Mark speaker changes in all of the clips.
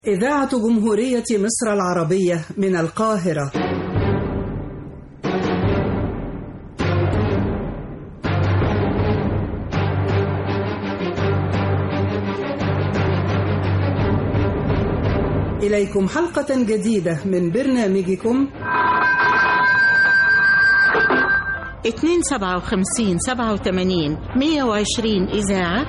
Speaker 1: إذاعة جمهورية مصر العربية من القاهرة إليكم حلقة جديدة من برنامجكم
Speaker 2: اتنين سبعة وخمسين سبعة وتمانين مية وعشرين إذاعة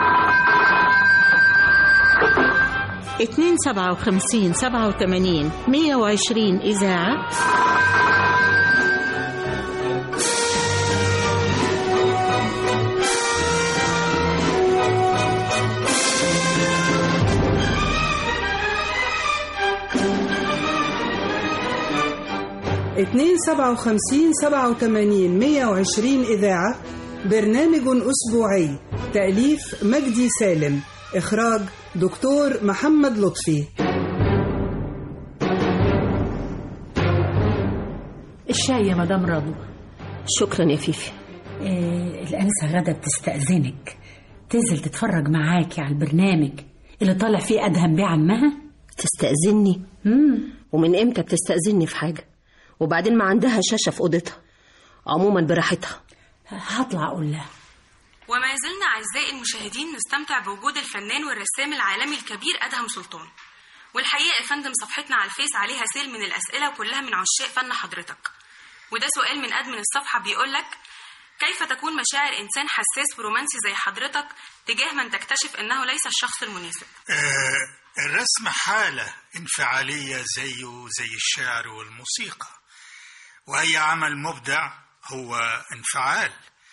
Speaker 2: اتنين سبعة وخمسين سبعة وتمانين مية وعشرين إذاعة
Speaker 1: اتنين سبعة وخمسين سبعة وتمانين مية وعشرين إذاعة برنامج أسبوعي تأليف مجدي سالم إخراج دكتور محمد لطفي
Speaker 3: الشاي يا مدام رضوى
Speaker 4: شكرا يا فيفي
Speaker 3: آه الأنسة غدا بتستأذنك تنزل تتفرج معاكي على البرنامج اللي طالع فيه أدهم بيه عمها
Speaker 4: تستأذني
Speaker 3: مم.
Speaker 4: ومن امتى بتستأذني في حاجة وبعدين ما عندها شاشة في أوضتها عموما براحتها
Speaker 3: هطلع أقول لها
Speaker 5: وما زلنا أعزائي المشاهدين نستمتع بوجود الفنان والرسام العالمي الكبير أدهم سلطان والحقيقة يا فندم صفحتنا على الفيس عليها سيل من الأسئلة كلها من عشاق فن حضرتك وده سؤال من أدمن الصفحة بيقول لك كيف تكون مشاعر إنسان حساس ورومانسي زي حضرتك تجاه من تكتشف أنه ليس الشخص المناسب
Speaker 6: آه الرسم حالة انفعالية زيه زي الشعر والموسيقى وأي عمل مبدع هو انفعال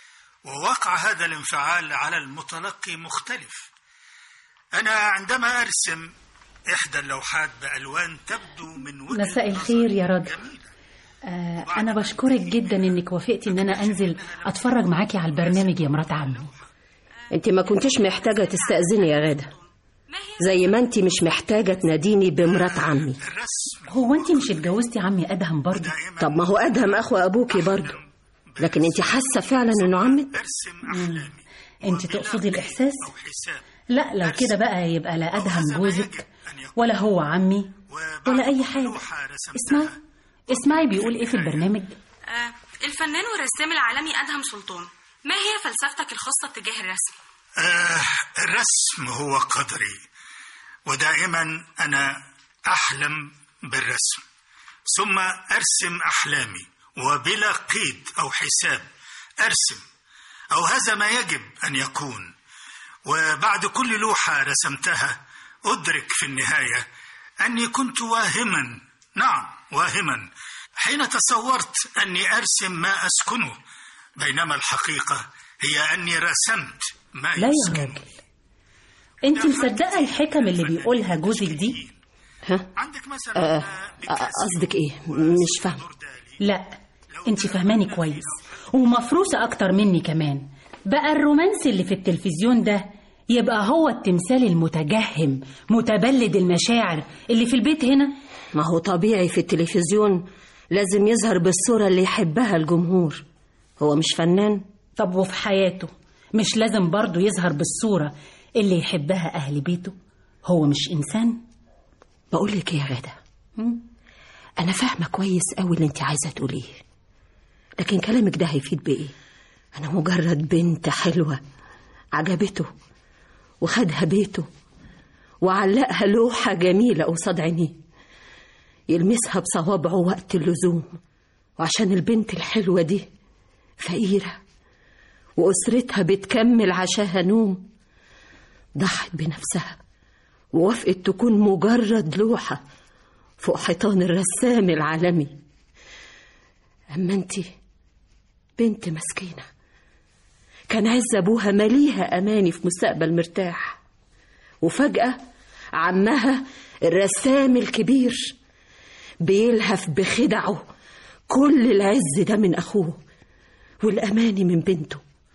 Speaker 6: وواقع هذا الانفعال على المتلقي مختلف أنا عندما أرسم إحدى اللوحات بألوان تبدو من وجهة
Speaker 3: مساء
Speaker 6: نظر
Speaker 3: الخير يا رضا.
Speaker 6: جميلة.
Speaker 3: آه أنا بشكرك جدا إنك وافقتي إن أنا أنزل أتفرج معاكي على البرنامج يا مرات عمي
Speaker 4: انت ما كنتش محتاجة تستأذني يا غادة زي ما انت مش محتاجة تناديني بمرات عمي
Speaker 6: الرسم
Speaker 3: هو أنت مش اتجوزتي عمي أدهم برضه
Speaker 6: دائما
Speaker 4: طب ما هو أدهم أخو أبوكي برضه لكن انت حاسة فعلا إنه عمك
Speaker 6: أرسم أحلامي
Speaker 3: أنت تقصدي الإحساس
Speaker 6: أو حساب
Speaker 3: لا لو كده بقى يبقى لا أدهم جوزك ولا هو عمي ولا أي حاجة
Speaker 6: لوحة رسمتها
Speaker 3: اسمعي اسمعي بيقول إيه في البرنامج
Speaker 5: آه الفنان والرسام العالمي أدهم سلطان ما هي فلسفتك الخاصة تجاه الرسم؟
Speaker 6: آه الرسم هو قدري ودائما أنا أحلم بالرسم ثم أرسم أحلامي وبلا قيد أو حساب أرسم أو هذا ما يجب أن يكون وبعد كل لوحة رسمتها أدرك في النهاية أني كنت واهما نعم واهما حين تصورت أني أرسم ما أسكنه بينما الحقيقة هي أني رسمت ما
Speaker 3: لا يا
Speaker 6: يسكن
Speaker 3: راجل أنت مصدقة الحكم اللي بيقولها جوزك دي
Speaker 4: ها
Speaker 6: عندك مثلا
Speaker 4: آه، آه، قصدك ايه مش فاهمة
Speaker 3: لا انت فهماني كويس ومفروسة اكتر مني كمان بقى الرومانسي اللي في التلفزيون ده يبقى هو التمثال المتجهم متبلد المشاعر اللي في البيت هنا
Speaker 4: ما هو طبيعي في التلفزيون لازم يظهر بالصورة اللي يحبها الجمهور هو مش فنان
Speaker 3: طب وفي حياته مش لازم برضه يظهر بالصورة اللي يحبها أهل بيته هو مش إنسان
Speaker 4: بقولك ايه يا غادة أنا فاهمة كويس أوي اللي أنت عايزة تقوليه لكن كلامك ده هيفيد بإيه؟ أنا مجرد بنت حلوة عجبته وخدها بيته وعلقها لوحة جميلة قصاد عينيه يلمسها بصوابعه وقت اللزوم وعشان البنت الحلوة دي فقيرة وأسرتها بتكمل عشاها نوم ضحت بنفسها ووافقت تكون مجرد لوحة فوق حيطان الرسام العالمي أما أنت بنت مسكينة كان عز أبوها مليها أماني في مستقبل مرتاح وفجأة عمها الرسام الكبير بيلهف بخدعه كل العز ده من أخوه والأماني من بنته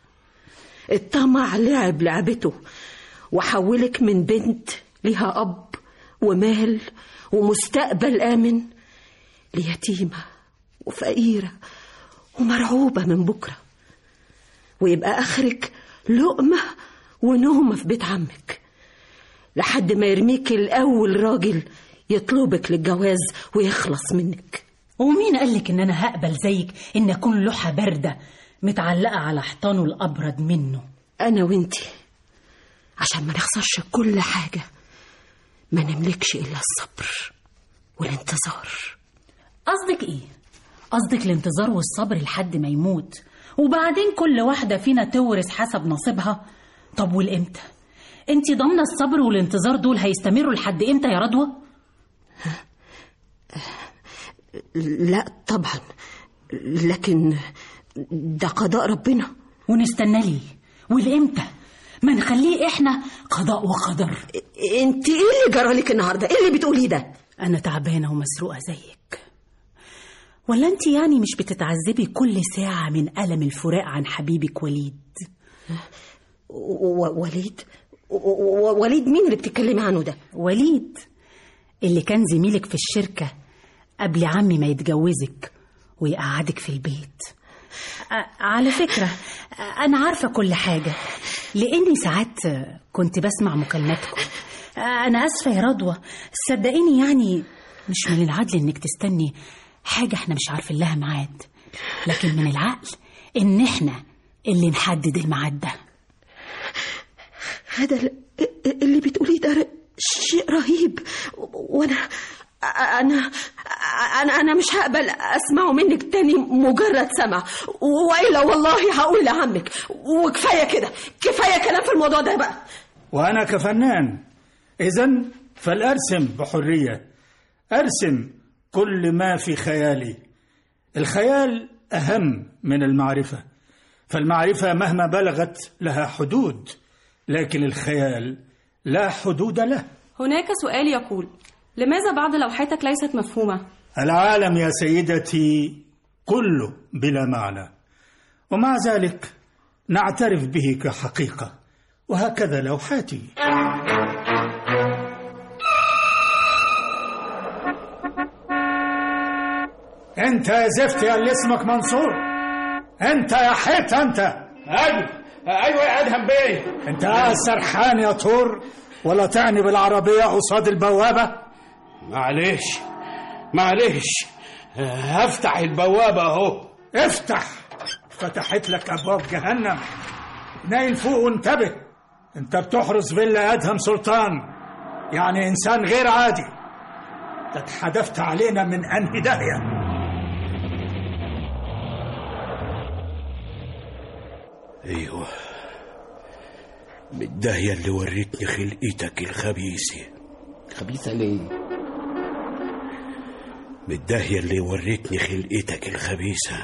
Speaker 4: الطمع لعب لعبته وحولك من بنت ليها أب ومال ومستقبل آمن ليتيمة وفقيرة ومرعوبة من بكرة ويبقى آخرك لقمة ونومة في بيت عمك لحد ما يرميك الأول راجل يطلبك للجواز ويخلص منك
Speaker 3: ومين قالك ان انا هقبل زيك ان اكون لوحة باردة متعلقة على حيطانه الابرد منه
Speaker 4: أنا وإنتي عشان ما نخسرش كل حاجة ما نملكش إلا الصبر والانتظار
Speaker 3: قصدك ايه قصدك الانتظار والصبر لحد ما يموت وبعدين كل واحدة فينا تورث حسب نصيبها طب والامتى انتي ضامنة الصبر والانتظار دول هيستمروا لحد امتى يا رضوى
Speaker 4: لا طبعا لكن ده قضاء ربنا
Speaker 3: ونستنى ليه والامتى ما نخليه احنا قضاء وقدر
Speaker 4: انت ايه اللي جرالك النهارده ايه اللي بتقوليه ده
Speaker 3: انا تعبانه ومسروقه زيك ولا انت يعني مش بتتعذبي كل ساعه من الم الفراق عن حبيبك وليد
Speaker 4: و- وليد و- و- وليد مين اللي بتتكلمي عنه ده
Speaker 3: وليد اللي كان زميلك في الشركه قبل عمي ما يتجوزك ويقعدك في البيت أ- على فكرة أنا عارفة كل حاجة لأني ساعات كنت بسمع مكالماتكم أنا آسفة يا رضوى صدقيني يعني مش من العدل إنك تستني حاجة إحنا مش عارفين لها ميعاد لكن من العقل إن إحنا اللي نحدد الميعاد ده
Speaker 4: هذا ال- اللي بتقوليه ده شيء رهيب وانا انا انا انا مش هقبل اسمعه منك تاني مجرد سمع والا والله هقول لعمك وكفايه كده كفايه كلام في الموضوع ده بقى
Speaker 6: وأنا كفنان إذا فلأرسم بحرية أرسم كل ما في خيالي الخيال أهم من المعرفة فالمعرفة مهما بلغت لها حدود لكن الخيال لا حدود له
Speaker 5: هناك سؤال يقول لماذا بعض لوحاتك ليست مفهومة؟
Speaker 6: العالم يا سيدتي كله بلا معنى ومع ذلك نعترف به كحقيقة وهكذا لوحاتي انت يا زفت يا اللي اسمك منصور انت يا حيط انت
Speaker 7: ايوه ايوه يا ادهم بيه
Speaker 6: انت قاعد سرحان يا طور ولا تعني بالعربية قصاد البوابة
Speaker 7: معلش معلش هفتح البوابة اهو
Speaker 6: افتح فتحت لك ابواب جهنم نايل فوق وانتبه انت بتحرس فيلا ادهم سلطان يعني انسان غير عادي ده اتحدفت علينا من انهي داهيه
Speaker 7: ايوه بالداهية اللي وريتني خلقتك الخبيثة
Speaker 8: خبيثة ليه؟
Speaker 7: بالداهية اللي وريتني خلقتك الخبيثة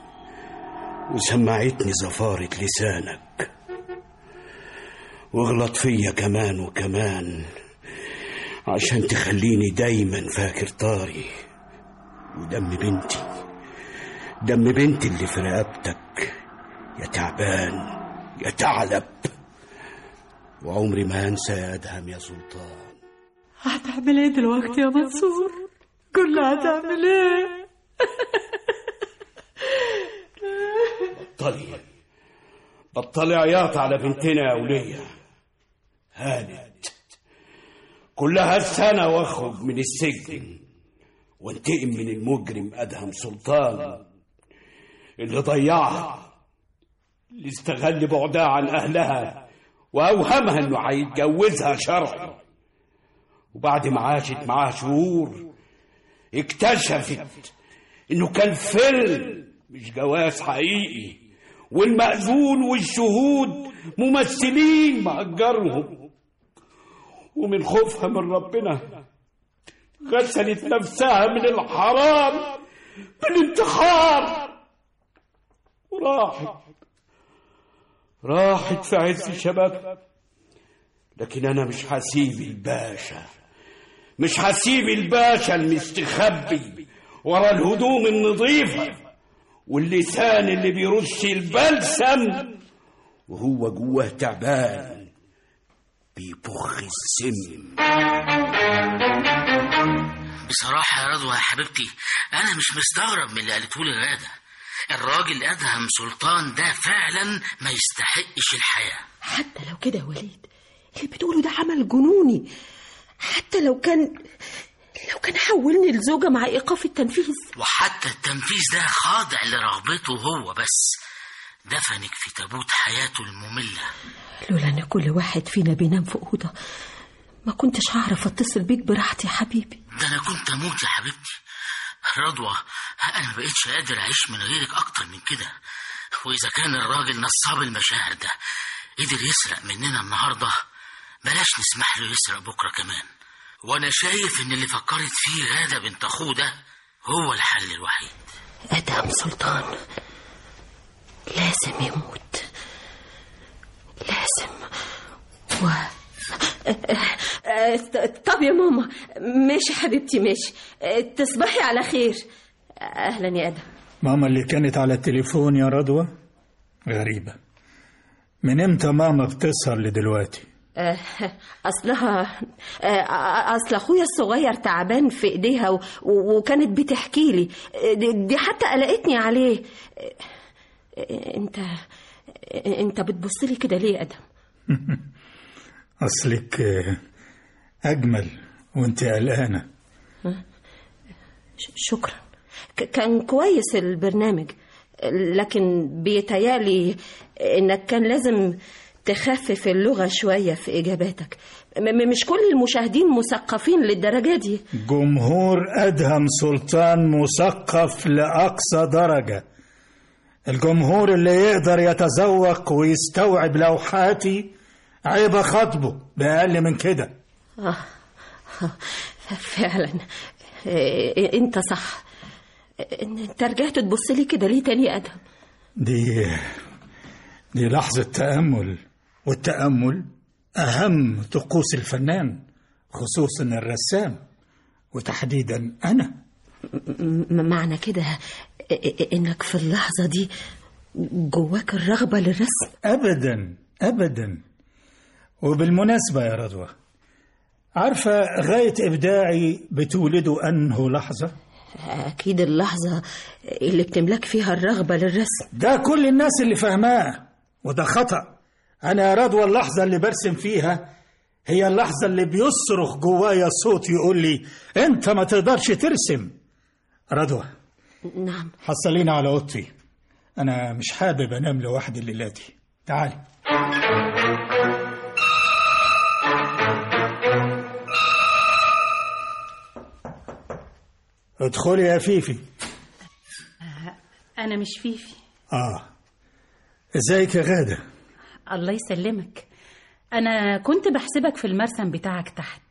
Speaker 7: وسمعتني زفارة لسانك واغلط فيا كمان وكمان عشان تخليني دايما فاكر طاري ودم بنتي دم بنتي اللي في رقبتك يا تعبان يا تعلب وعمري ما هنسى يا ادهم يا سلطان
Speaker 3: هتعمل ايه دلوقتي يا منصور كلها هتعمل ايه
Speaker 7: بطلي بطلي عياط على بنتنا يا ولية هانت كلها سنة واخرج من السجن وانتقم من المجرم أدهم سلطان اللي ضيعها اللي استغل بعدها عن أهلها وأوهمها إنه هيتجوزها شرعي وبعد ما عاشت معاه شهور اكتشفت إنه كان فيلم مش جواز حقيقي والمأذون والشهود ممثلين مأجرهم ومن خوفها من ربنا غسلت نفسها من الحرام بالانتحار وراحت راحت في عز شبابها لكن أنا مش هسيب الباشا مش هسيب الباشا المستخبي ورا الهدوم النظيفة واللسان اللي بيرش البلسم وهو جواه تعبان بيبخ السم
Speaker 9: بصراحة يا رضوى يا حبيبتي أنا مش مستغرب من اللي قالته لي غادة الراجل أدهم سلطان ده فعلا ما يستحقش الحياة
Speaker 4: حتى لو كده يا وليد اللي بتقوله ده عمل جنوني حتى لو كان لو كان حولني لزوجة مع إيقاف التنفيذ
Speaker 9: وحتى التنفيذ ده خاضع لرغبته هو بس دفنك في تابوت حياته المملة
Speaker 4: لولا ان كل واحد فينا بينام في اوضه ما كنتش هعرف اتصل بيك براحتي يا حبيبي
Speaker 9: ده أنا كنت أموت يا حبيبتي رضوى أنا ما بقتش قادر أعيش من غيرك أكتر من كده وإذا كان الراجل نصاب المشاعر ده قدر يسرق مننا النهاردة بلاش نسمح له يسرق بكرة كمان وأنا شايف إن اللي فكرت فيه غادة بنت أخوه ده هو الحل الوحيد
Speaker 4: ادهم سلطان لازم يموت لازم و طب يا ماما ماشي حبيبتي ماشي تصبحي على خير اهلا يا ادم
Speaker 6: ماما اللي كانت على التليفون يا رضوى غريبة من امتى ماما بتسهر لدلوقتي
Speaker 4: آه، اصلها آه، اصل اخويا الصغير تعبان في ايديها و- و- وكانت بتحكي لي آه، دي- دي حتى قلقتني عليه آه، آه، انت آه، انت بتبص لي كده ليه يا ادم
Speaker 6: أصلك آه، أجمل وانت قلقانة
Speaker 4: ش- شكرا ك- كان كويس البرنامج لكن بيتهيألي انك كان لازم تخفف اللغة شوية في إجاباتك م- م- مش كل المشاهدين مثقفين للدرجة دي
Speaker 6: جمهور أدهم سلطان مثقف لأقصى درجة الجمهور اللي يقدر يتذوق ويستوعب لوحاتي عيب خطبه بأقل من كده
Speaker 4: آه فعلا إيه، انت صح انت رجعت تبص لي كده ليه تاني يا ادهم
Speaker 6: دي دي لحظة تأمل والتأمل أهم طقوس الفنان خصوصا الرسام وتحديدا أنا
Speaker 4: م- معنى كده إ- انك في اللحظة دي جواك الرغبة للرسم
Speaker 6: أبدا أبدا وبالمناسبة يا رضوى عارفة غاية إبداعي بتولده أنه لحظة
Speaker 4: اكيد اللحظة اللي بتملك فيها الرغبة للرسم
Speaker 6: ده كل الناس اللي فاهماه وده خطأ أنا يا رضوى اللحظة اللي برسم فيها هي اللحظة اللي بيصرخ جوايا صوت يقول لي أنت ما تقدرش ترسم رضوى
Speaker 4: نعم
Speaker 6: حصلينا على أوضتي أنا مش حابب أنام لوحدي الليلة دي تعالي ادخلي يا فيفي
Speaker 3: أنا مش فيفي
Speaker 6: آه ازيك يا غادة
Speaker 3: الله يسلمك أنا كنت بحسبك في المرسم بتاعك تحت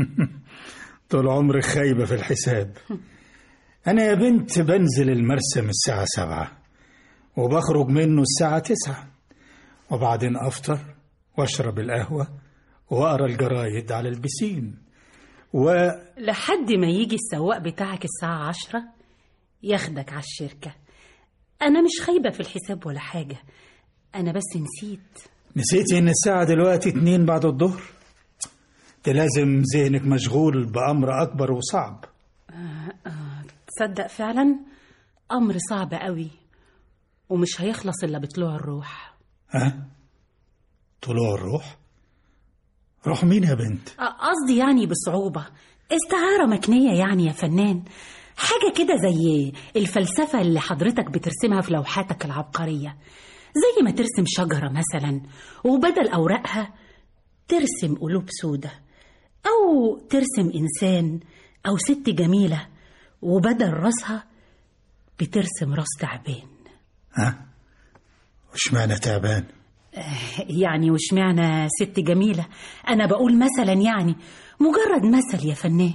Speaker 6: طول عمرك خايبة في الحساب أنا يا بنت بنزل المرسم الساعة سبعة وبخرج منه الساعة تسعة وبعدين أفطر وأشرب القهوة وأقرأ الجرايد على البسين و
Speaker 3: لحد ما يجي السواق بتاعك الساعة عشرة ياخدك على الشركة أنا مش خايبة في الحساب ولا حاجة أنا بس نسيت
Speaker 6: نسيتي إن الساعة دلوقتي اتنين بعد الظهر ده لازم ذهنك مشغول بأمر أكبر وصعب
Speaker 3: تصدق فعلا أمر صعب قوي ومش هيخلص إلا بطلوع الروح
Speaker 6: ها طلوع الروح روح مين يا بنت
Speaker 3: أ- قصدي يعني بصعوبة استعارة مكنية يعني يا فنان حاجة كده زي الفلسفة اللي حضرتك بترسمها في لوحاتك العبقرية زي ما ترسم شجرة مثلا وبدل أوراقها ترسم قلوب سودة أو ترسم إنسان أو ست جميلة وبدل راسها بترسم راس تعبان
Speaker 6: ها وش معنى تعبان
Speaker 3: يعني وش معنى ست جميلة أنا بقول مثلا يعني مجرد مثل يا فنان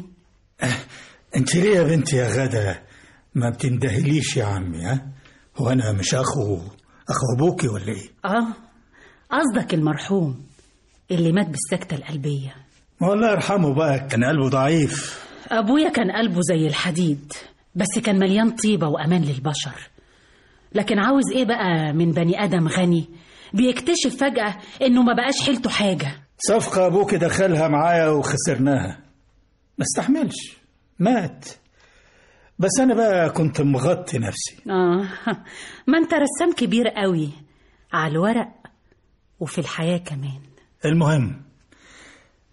Speaker 6: انت ليه يا بنتي يا غدا ما بتندهليش يا عمي ها هو انا مش اخو اخو ابوكي ولا ايه
Speaker 3: آه قصدك المرحوم اللي مات بالسكتة القلبية
Speaker 6: ما الله يرحمه بقى كان قلبه ضعيف
Speaker 3: أبويا كان قلبه زي الحديد بس كان مليان طيبة وأمان للبشر لكن عاوز إيه بقى من بني آدم غني بيكتشف فجأة إنه ما بقاش حيلته حاجة
Speaker 6: صفقة ابوكي دخلها معايا وخسرناها ما استحملش مات بس انا بقى كنت مغطي نفسي
Speaker 3: آه ما أنت رسام كبير قوي على الورق وفي الحياة كمان
Speaker 6: المهم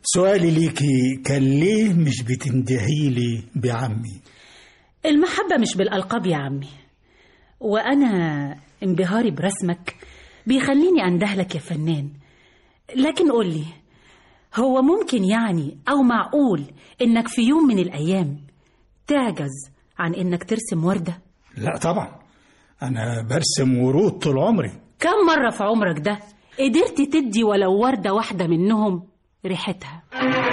Speaker 6: سؤالي ليكي كان ليه مش بتندهي لي بعمي
Speaker 3: المحبة مش بالألقاب يا عمي وأنا انبهاري برسمك بيخليني أندهلك يا فنان لكن قولي هو ممكن يعني أو معقول إنك في يوم من الأيام تعجز عن إنك ترسم وردة
Speaker 6: لا طبعا أنا برسم ورود طول عمري
Speaker 3: كم مرة في عمرك ده قدرت تدي ولو وردة واحدة منهم ريحتها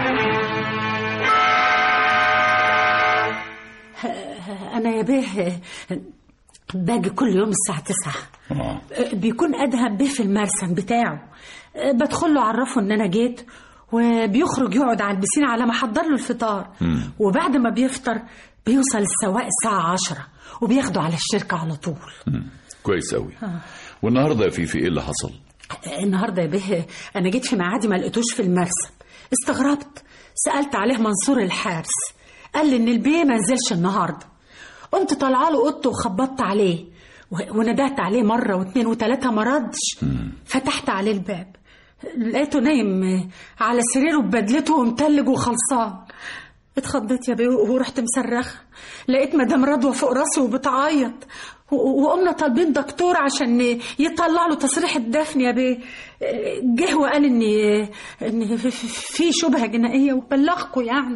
Speaker 3: أنا يا بيه باجي كل يوم الساعة تسعة بيكون أدهم بيه في المرسم بتاعه بدخل له أعرفه إن أنا جيت وبيخرج يقعد على البسين على ما أحضر له الفطار وبعد ما بيفطر بيوصل السواق الساعة عشرة وبياخده على الشركة على طول
Speaker 8: كويس قوي والنهارده يا فيفي ايه اللي حصل
Speaker 3: النهارده يا بيه انا جيت في ميعادي ما لقيتوش في المرسم استغربت سالت عليه منصور الحارس قال لي ان البيه ما نزلش النهارده قمت طالعه له اوضته وخبطت عليه و- وندهت عليه مره واثنين وثلاثه ما ردش فتحت عليه الباب لقيته نايم على سريره ببدلته ومتلج وخلصان اتخضيت يا بيه ورحت مصرخه لقيت مدام رضوى فوق راسي وبتعيط و- وقمنا طالبين دكتور عشان يطلع له تصريح الدفن يا بيه جه وقال ان ان في- في في شبهه جنائيه وبلغكوا يعني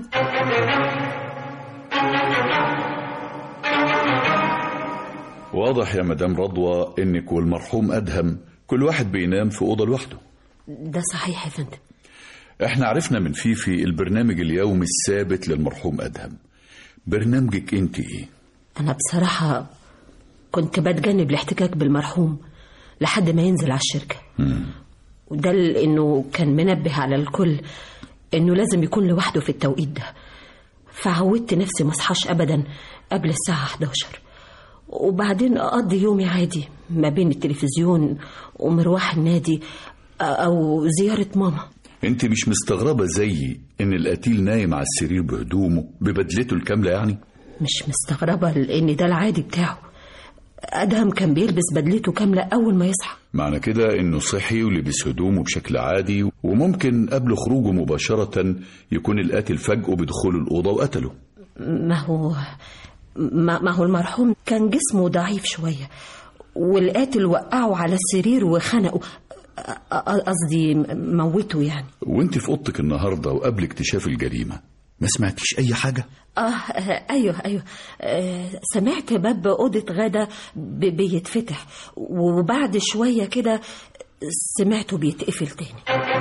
Speaker 8: واضح يا مدام رضوى انك والمرحوم ادهم كل واحد بينام في اوضه لوحده
Speaker 4: ده صحيح يا فندم
Speaker 8: احنا عرفنا من فيفي البرنامج اليومي الثابت للمرحوم ادهم برنامجك انت ايه
Speaker 4: أنا بصراحة كنت بتجنب الاحتكاك بالمرحوم لحد ما ينزل على الشركة وده لأنه كان منبه على الكل إنه لازم يكون لوحده في التوقيت ده فعودت نفسي مصحاش أبدا قبل الساعة 11 وبعدين أقضي يومي عادي ما بين التلفزيون ومروح النادي أو زيارة ماما
Speaker 8: انت مش مستغربه زيي ان القتيل نايم على السرير بهدومه ببدلته الكامله يعني
Speaker 4: مش مستغربة لأن ده العادي بتاعه أدهم كان بيلبس بدلته كاملة أول ما يصحى
Speaker 8: معنى كده انه صحي ولبس هدومه بشكل عادي وممكن قبل خروجه مباشره يكون القاتل فاجئه بدخول الاوضه وقتله
Speaker 4: ما هو ما, ما هو المرحوم كان جسمه ضعيف شوية والقاتل وقعه على السرير وخنقه أ- أ- قصدي موته يعني
Speaker 8: وانت في اوضتك النهارده وقبل اكتشاف الجريمه ما سمعتيش اي حاجه
Speaker 4: آه آه، أيوه أيوه آه سمعت باب أوضة غدا ب- بيتفتح وبعد شوية كده سمعته بيتقفل تاني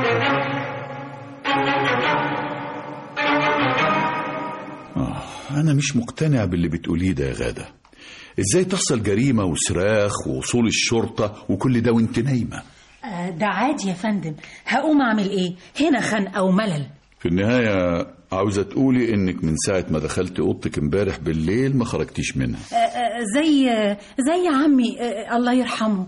Speaker 8: آه انا مش مقتنع باللي بتقوليه ده يا غاده ازاي تحصل جريمه وصراخ ووصول الشرطه وكل ده وانت نايمه
Speaker 3: آه، ده عادي يا فندم هقوم اعمل ايه هنا خنقه وملل
Speaker 8: في النهايه عاوزه تقولي انك من ساعه ما دخلت اوضتك امبارح بالليل ما خرجتيش منها
Speaker 3: آه، آه، زي زي عمي آه، الله يرحمه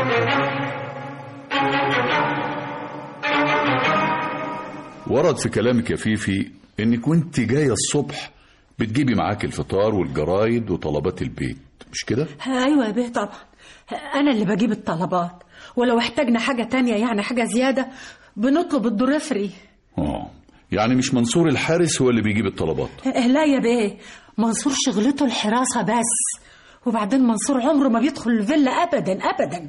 Speaker 8: ورد في كلامك يا فيفي انك وانت جايه الصبح بتجيبي معاك الفطار والجرايد وطلبات البيت مش كده
Speaker 3: ايوه يا بيه طبعا انا اللي بجيب الطلبات ولو احتاجنا حاجه تانية يعني حاجه زياده بنطلب الدرافري
Speaker 8: اه يعني مش منصور الحارس هو اللي بيجيب الطلبات
Speaker 3: آه، لا يا بيه منصور شغلته الحراسه بس وبعدين منصور عمره ما بيدخل الفيلا ابدا ابدا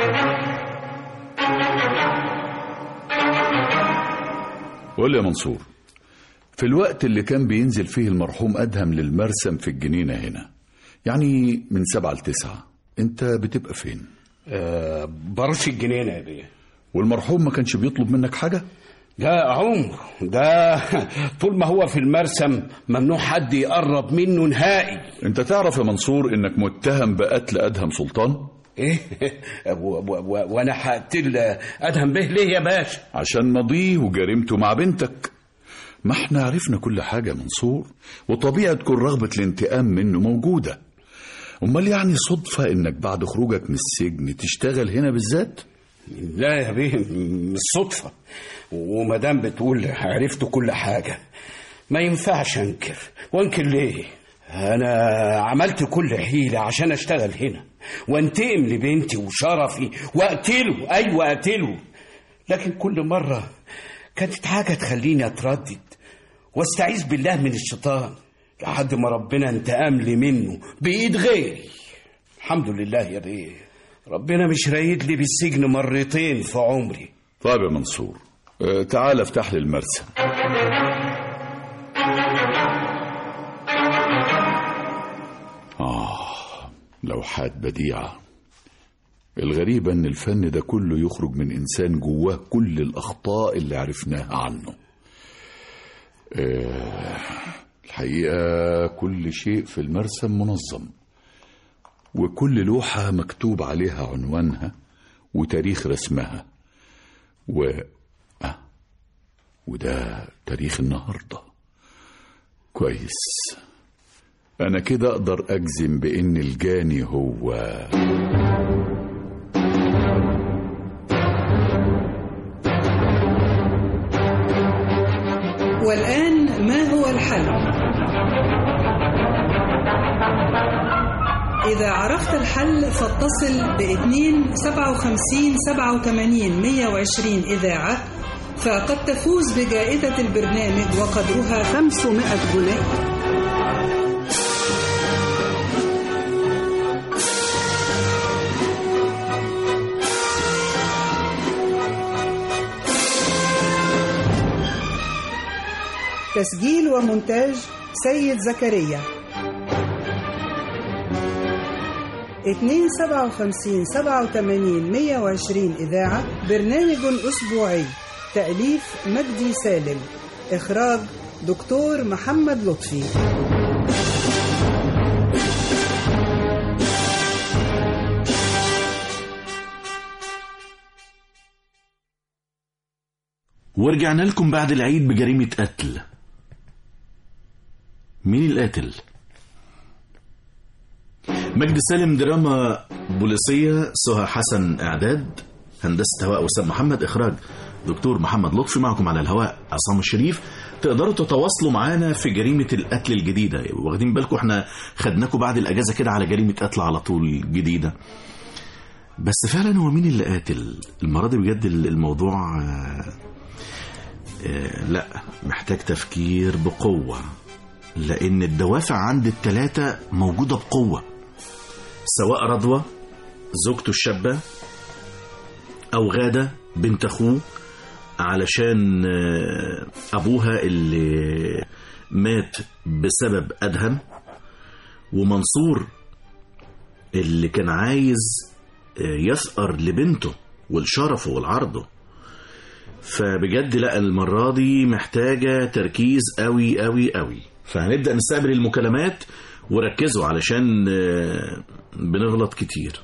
Speaker 8: قول لي يا منصور في الوقت اللي كان بينزل فيه المرحوم ادهم للمرسم في الجنينه هنا يعني من سبعة لتسعة انت بتبقى فين
Speaker 7: أه برش الجنينة يا بيه
Speaker 8: والمرحوم ما كانش بيطلب منك حاجه
Speaker 7: ده عمر ده طول ما هو في المرسم ممنوع حد يقرب منه نهائي
Speaker 8: انت تعرف يا منصور انك متهم بقتل ادهم سلطان
Speaker 7: ايه و- و- و- وانا هقتل ادهم به ليه يا باشا
Speaker 8: عشان ماضيه وجريمته مع بنتك ما احنا عرفنا كل حاجة يا منصور وطبيعي تكون رغبة الانتقام منه موجودة امال يعني صدفة انك بعد خروجك من السجن تشتغل هنا بالذات
Speaker 7: لا يا بيه مش صدفة وما دام بتقول عرفت كل حاجة ما ينفعش انكر وانكر ليه انا عملت كل حيلة عشان اشتغل هنا وانتقم لبنتي وشرفي واقتله ايوه اقتله لكن كل مرة كانت حاجة تخليني أتردد واستعيذ بالله من الشيطان لحد ما ربنا انتقم لي منه بإيد غيري الحمد لله يا بيه ربنا مش رايد لي بالسجن مرتين في عمري
Speaker 8: طيب يا منصور آه، تعال افتح لي المرسم آه لوحات بديعة الغريبة إن الفن ده كله يخرج من إنسان جواه كل الأخطاء اللي عرفناها عنه آه الحقيقة كل شيء في المرسم منظم وكل لوحة مكتوب عليها عنوانها وتاريخ رسمها و آه وده تاريخ النهاردة كويس أنا كده أقدر أجزم بإن الجاني هو
Speaker 1: والآن ما هو الحل؟ إذا عرفت الحل فاتصل ب 2 57 87 120 إذاعة فقد تفوز بجائزة البرنامج وقدرها 500 جنيه تسجيل ومونتاج سيد زكريا 257 87 120 إذاعة برنامج أسبوعي تأليف مجدي سالم إخراج دكتور محمد لطفي
Speaker 10: ورجعنا لكم بعد العيد بجريمة قتل مين القاتل؟ مجد سالم دراما بوليسية سهى حسن إعداد هندسة هواء وسام محمد إخراج دكتور محمد لطفي معكم على الهواء عصام الشريف تقدروا تتواصلوا معانا في جريمة القتل الجديدة واخدين بالكم احنا خدناكم بعد الأجازة كده على جريمة قتل على طول جديدة بس فعلا هو مين اللي قاتل المرة دي بجد الموضوع آه، آه، لا محتاج تفكير بقوة لأن الدوافع عند التلاتة موجودة بقوة سواء رضوى زوجته الشابة أو غادة بنت أخوه علشان آه، أبوها اللي مات بسبب أدهم ومنصور اللي كان عايز آه، يثأر لبنته ولشرفه ولعرضه فبجد لا المرة دي محتاجة تركيز قوي قوي قوي فهنبدأ نستقبل المكالمات وركزوا علشان آه، بنغلط كتير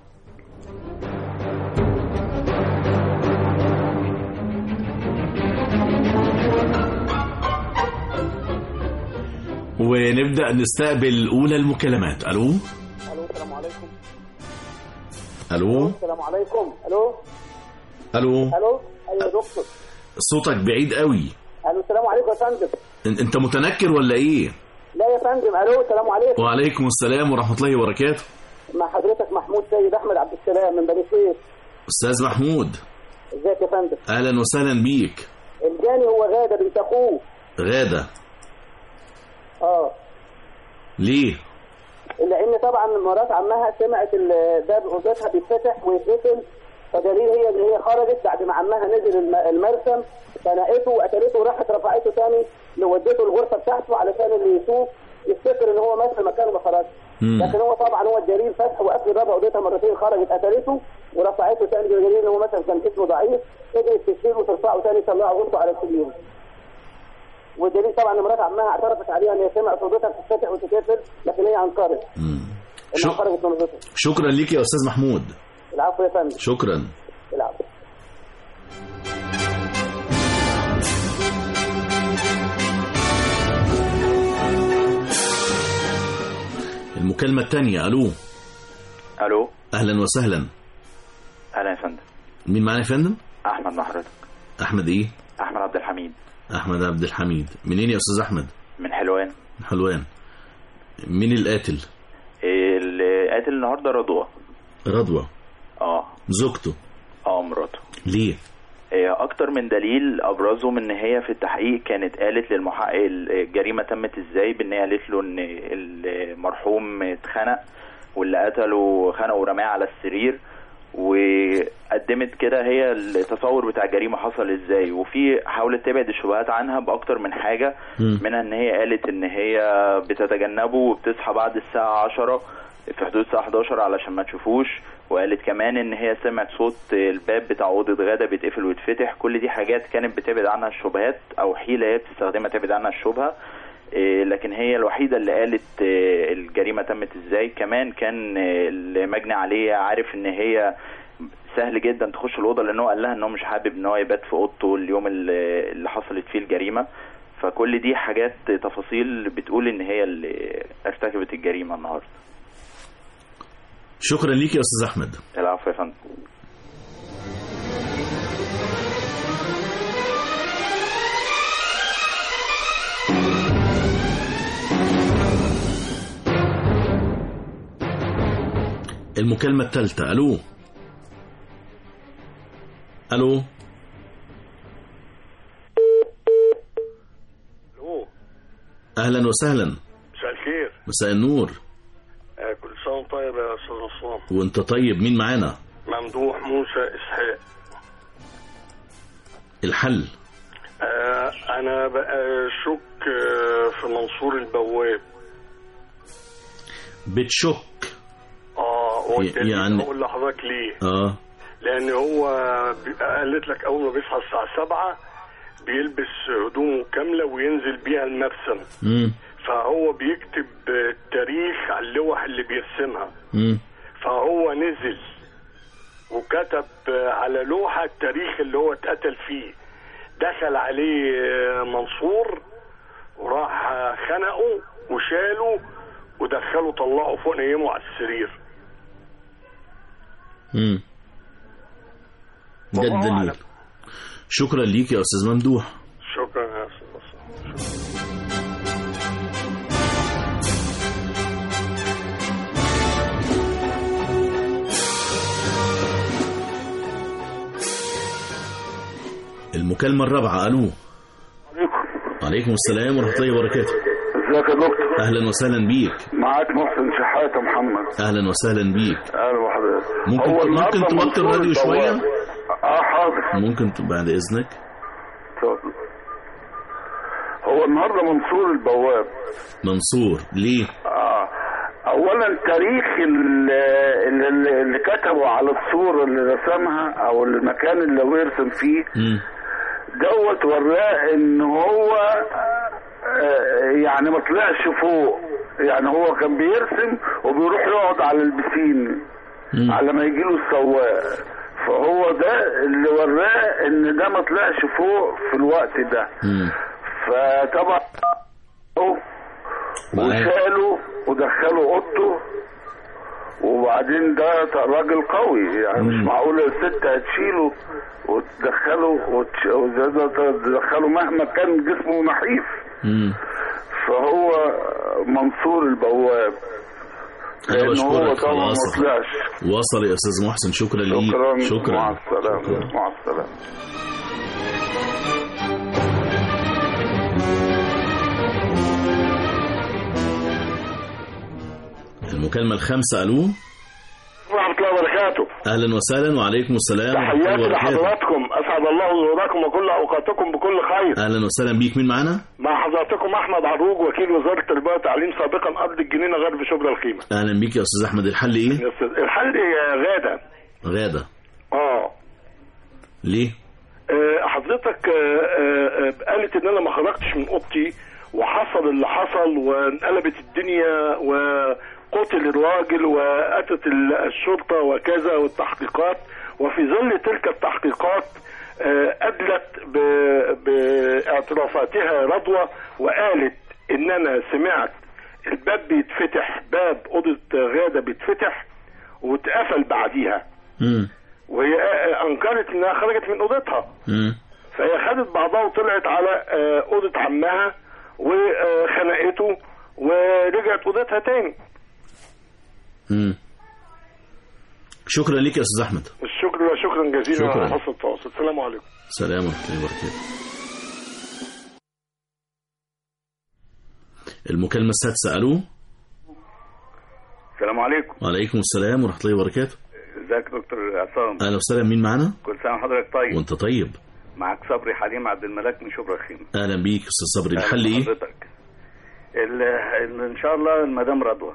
Speaker 10: ونبدأ نستقبل أولى المكالمات ألو
Speaker 11: الو السلام عليكم
Speaker 10: ألو
Speaker 11: السلام عليكم الو
Speaker 10: ألو
Speaker 11: الو ايوه يا دكتور
Speaker 10: صوتك بعيد قوي
Speaker 11: الو السلام عليكم يا فندم
Speaker 10: أن- أنت متنكر ولا إيه
Speaker 11: لا يا فندم الو السلام عليكم
Speaker 10: وعليكم السلام ورحمة الله وبركاته
Speaker 11: مع حضرتك محمود سيد احمد عبد السلام من بني سويف
Speaker 10: أستاذ محمود
Speaker 11: ازيك يا فندم
Speaker 10: أهلا وسهلا بيك
Speaker 11: الجاني هو غاده بنت اخوه
Speaker 10: غادة
Speaker 11: اه
Speaker 10: ليه
Speaker 11: لان طبعا مرات عمها سمعت ال- باب اوضتها بيتفتح ويتقفل فدليل هي ان هي خرجت بعد ما عمها نزل الم- المرسم خنقته وقتلته وراحت رفعته تاني لودته الغرفه بتاعته علشان اللي يشوف يفتكر ان هو مات في مكانه ما خرجش
Speaker 10: مم.
Speaker 11: لكن هو طبعا هو الدليل فتح وقفل باب اوضتها مرتين خرجت قتلته ورفعته تاني بدليل ان هو مثلا كان جسمه ضعيف قدرت تشيله وترفعه تاني طلعه غرفه على السرير والدليل طبعا ان مرات عمها اعترفت عليها ان هي سمعت اوضتها بتتفتح وتتقفل لكن هي انكرت انها
Speaker 10: شو-
Speaker 11: خرجت من اوضتها
Speaker 10: شكرا ليك يا أستاذ محمود
Speaker 11: العفو يا فندم
Speaker 10: شكرا
Speaker 11: العفو
Speaker 10: المكالمة الثانية ألو
Speaker 12: الو
Speaker 10: أهلا وسهلا
Speaker 12: اهلا يا فندم
Speaker 10: مين معانا يا فندم
Speaker 12: احمد مع حضرتك
Speaker 10: أحمد إيه
Speaker 12: احمد عبد الحميد
Speaker 10: أحمد عبد الحميد منين يا أستاذ أحمد
Speaker 12: من حلوان
Speaker 10: من حلوان مين القاتل
Speaker 12: اللي قاتل النهارده رضوى
Speaker 10: رضوى
Speaker 12: اه
Speaker 10: زوجته
Speaker 12: اه مراته
Speaker 10: ليه
Speaker 12: آه، اكتر من دليل ابرزهم ان هي في التحقيق كانت قالت للمحقق الجريمه تمت ازاي بان هي قالت له ان المرحوم اتخنق واللي قتله خنقه ورماه على السرير وقدمت كده هي التصور بتاع الجريمه حصل ازاي وفي حاولت تبعد الشبهات عنها باكتر من حاجه
Speaker 13: مم.
Speaker 12: منها ان هي قالت ان هي بتتجنبه وبتصحى بعد الساعه 10 في حدود الساعه 11 علشان ما تشوفوش وقالت كمان ان هي سمعت صوت الباب بتاع اوضه غدا بيتقفل ويتفتح كل دي حاجات كانت بتبعد عنها الشبهات او حيله هي بتستخدمها تبعد عنها الشبهه إيه، لكن هي الوحيدة اللي قالت إيه، الجريمة تمت ازاي كمان كان إيه، المجني عليه عارف ان هي سهل جدا تخش الأوضة لأن هو قال لها ان هو مش حابب ان هو يبات في أوضته اليوم اللي اللي حصلت فيه الجريمة فكل دي حاجات تفاصيل بتقول ان هي اللي ارتكبت الجريمة النهاردة
Speaker 10: شكرا ليك يا استاذ احمد
Speaker 12: العفو يا فندم
Speaker 10: المكالمة الثالثة الو الو
Speaker 14: الو
Speaker 10: اهلا وسهلا
Speaker 14: مساء الخير
Speaker 10: مساء النور
Speaker 14: آه كل سنه وانت طيب يا استاذ عصام
Speaker 10: وانت طيب مين معانا
Speaker 14: ممدوح موسى اسحاق
Speaker 10: الحل
Speaker 14: آه انا بقى شك آه في منصور البواب
Speaker 10: بتشك
Speaker 14: اه والدليل
Speaker 10: يعني-
Speaker 14: اقول لحضرتك ليه
Speaker 10: اه
Speaker 14: لان هو بيبقى قالت لك اول ما بيصحى الساعه 7 بيلبس هدومه كامله وينزل بيها المرسم
Speaker 10: مم.
Speaker 14: فهو بيكتب التاريخ على اللوح اللي بيرسمها
Speaker 10: مم.
Speaker 14: فهو نزل وكتب على لوحة التاريخ اللي هو اتقتل فيه دخل عليه منصور وراح خنقه وشاله ودخله طلعه فوق نيمه على السرير
Speaker 10: مم. ده الدليل شكرا ليك يا استاذ ممدوح
Speaker 14: شكرا يا استاذ عصام.
Speaker 10: المكالمة الرابعة الو عليكم السلام ورحمة الله وبركاته
Speaker 15: ازيك يا دكتور
Speaker 10: اهلا وسهلا بيك
Speaker 15: معاك محسن شحاتة محمد
Speaker 10: اهلا وسهلا بيك
Speaker 15: اهلا بحضرتك
Speaker 10: ممكن
Speaker 15: هو
Speaker 10: ممكن
Speaker 15: النهاردة
Speaker 10: توطي
Speaker 15: منصور
Speaker 10: الراديو شوية
Speaker 15: البواب. اه حاضر
Speaker 10: ممكن ت- بعد اذنك
Speaker 15: اتفضل هو النهارده منصور البواب
Speaker 10: منصور ليه
Speaker 15: اه اولا تاريخ ال- اللي, اللي- اللي كتبه على الصورة اللي رسمها او المكان اللي هو يرسم فيه
Speaker 10: مم.
Speaker 15: دوت وراه ان هو آه، يعني ما طلعش فوق يعني هو كان بيرسم وبيروح يقعد على البسين على ما يجيله السواق فهو ده اللي وراه ان ده ما طلعش فوق في الوقت ده
Speaker 10: مم.
Speaker 15: فطبعا هو وشاله ودخله اوضته وبعدين ده راجل قوي يعني مش معقول الست هتشيله وتدخله وتش- وتدخله مهما كان جسمه نحيف
Speaker 10: مم.
Speaker 15: فهو منصور البواب
Speaker 10: انا
Speaker 15: لان هو
Speaker 10: بشكرك
Speaker 15: طبعا ما
Speaker 10: خلاص
Speaker 15: طلعش
Speaker 10: وصل يا استاذ محسن شكرا ليك
Speaker 15: شكرا
Speaker 10: شكرا
Speaker 15: مع السلامه مع السلامه
Speaker 10: المكالمة الخامسة الو
Speaker 14: ورحمة الله وبركاته
Speaker 10: اهلا وسهلا وعليكم السلام ورحمة الله
Speaker 14: تحياتي
Speaker 10: وبركاته
Speaker 14: لحضراتكم أسعد الله ظهوركم وكل أوقاتكم بكل خير
Speaker 10: اهلا وسهلا بيك مين معانا
Speaker 14: مع حضراتكم أحمد عروج وكيل وزارة التربية والتعليم سابقا أرض الجنينة غرب شبرا الخيمة
Speaker 10: اهلا بيك يا استاذ احمد الحل ايه
Speaker 14: يا أستاذ. الحل يا غادة
Speaker 10: غادة
Speaker 14: اه
Speaker 10: ليه
Speaker 14: آه، حضرتك آه، آه، آه، قالت ان انا ما خرجتش من اوضتي وحصل اللي حصل وانقلبت الدنيا وقتل الراجل واتت ال- الشرطه وكذا والتحقيقات وفي ظل تلك التحقيقات آه، ادلت ب- باعترافاتها رضوى وقالت ان انا سمعت الباب بيتفتح باب اوضه غاده بيتفتح واتقفل بعديها
Speaker 10: مم.
Speaker 14: وهي انكرت انها خرجت من اوضتها
Speaker 10: مم.
Speaker 14: فهي خدت بعضها وطلعت على آه، اوضه عمها وخنقته ورجعت اوضتها تاني
Speaker 10: مم. شكرا ليك يا استاذ احمد
Speaker 14: الشكر شكرا جزيلا
Speaker 10: شكرا.
Speaker 14: على حسن التواصل السلام عليكم
Speaker 10: سلام ورحمه الله وبركاته المكالمه السادسه الو
Speaker 13: السلام عليكم
Speaker 10: وعليكم السلام ورحمه الله وبركاته
Speaker 13: ازيك يا دكتور عصام
Speaker 10: اهلا وسهلا مين معانا
Speaker 13: كل سنه وحضرتك طيب
Speaker 10: وانت طيب
Speaker 13: معاك صبري حليم عبد الملاك من شبرا خيم
Speaker 10: اهلا بيك استاذ صبري
Speaker 13: أهلا
Speaker 10: الحل ايه
Speaker 13: بحضرتك. ال- ال- ان شاء الله المدام رضوى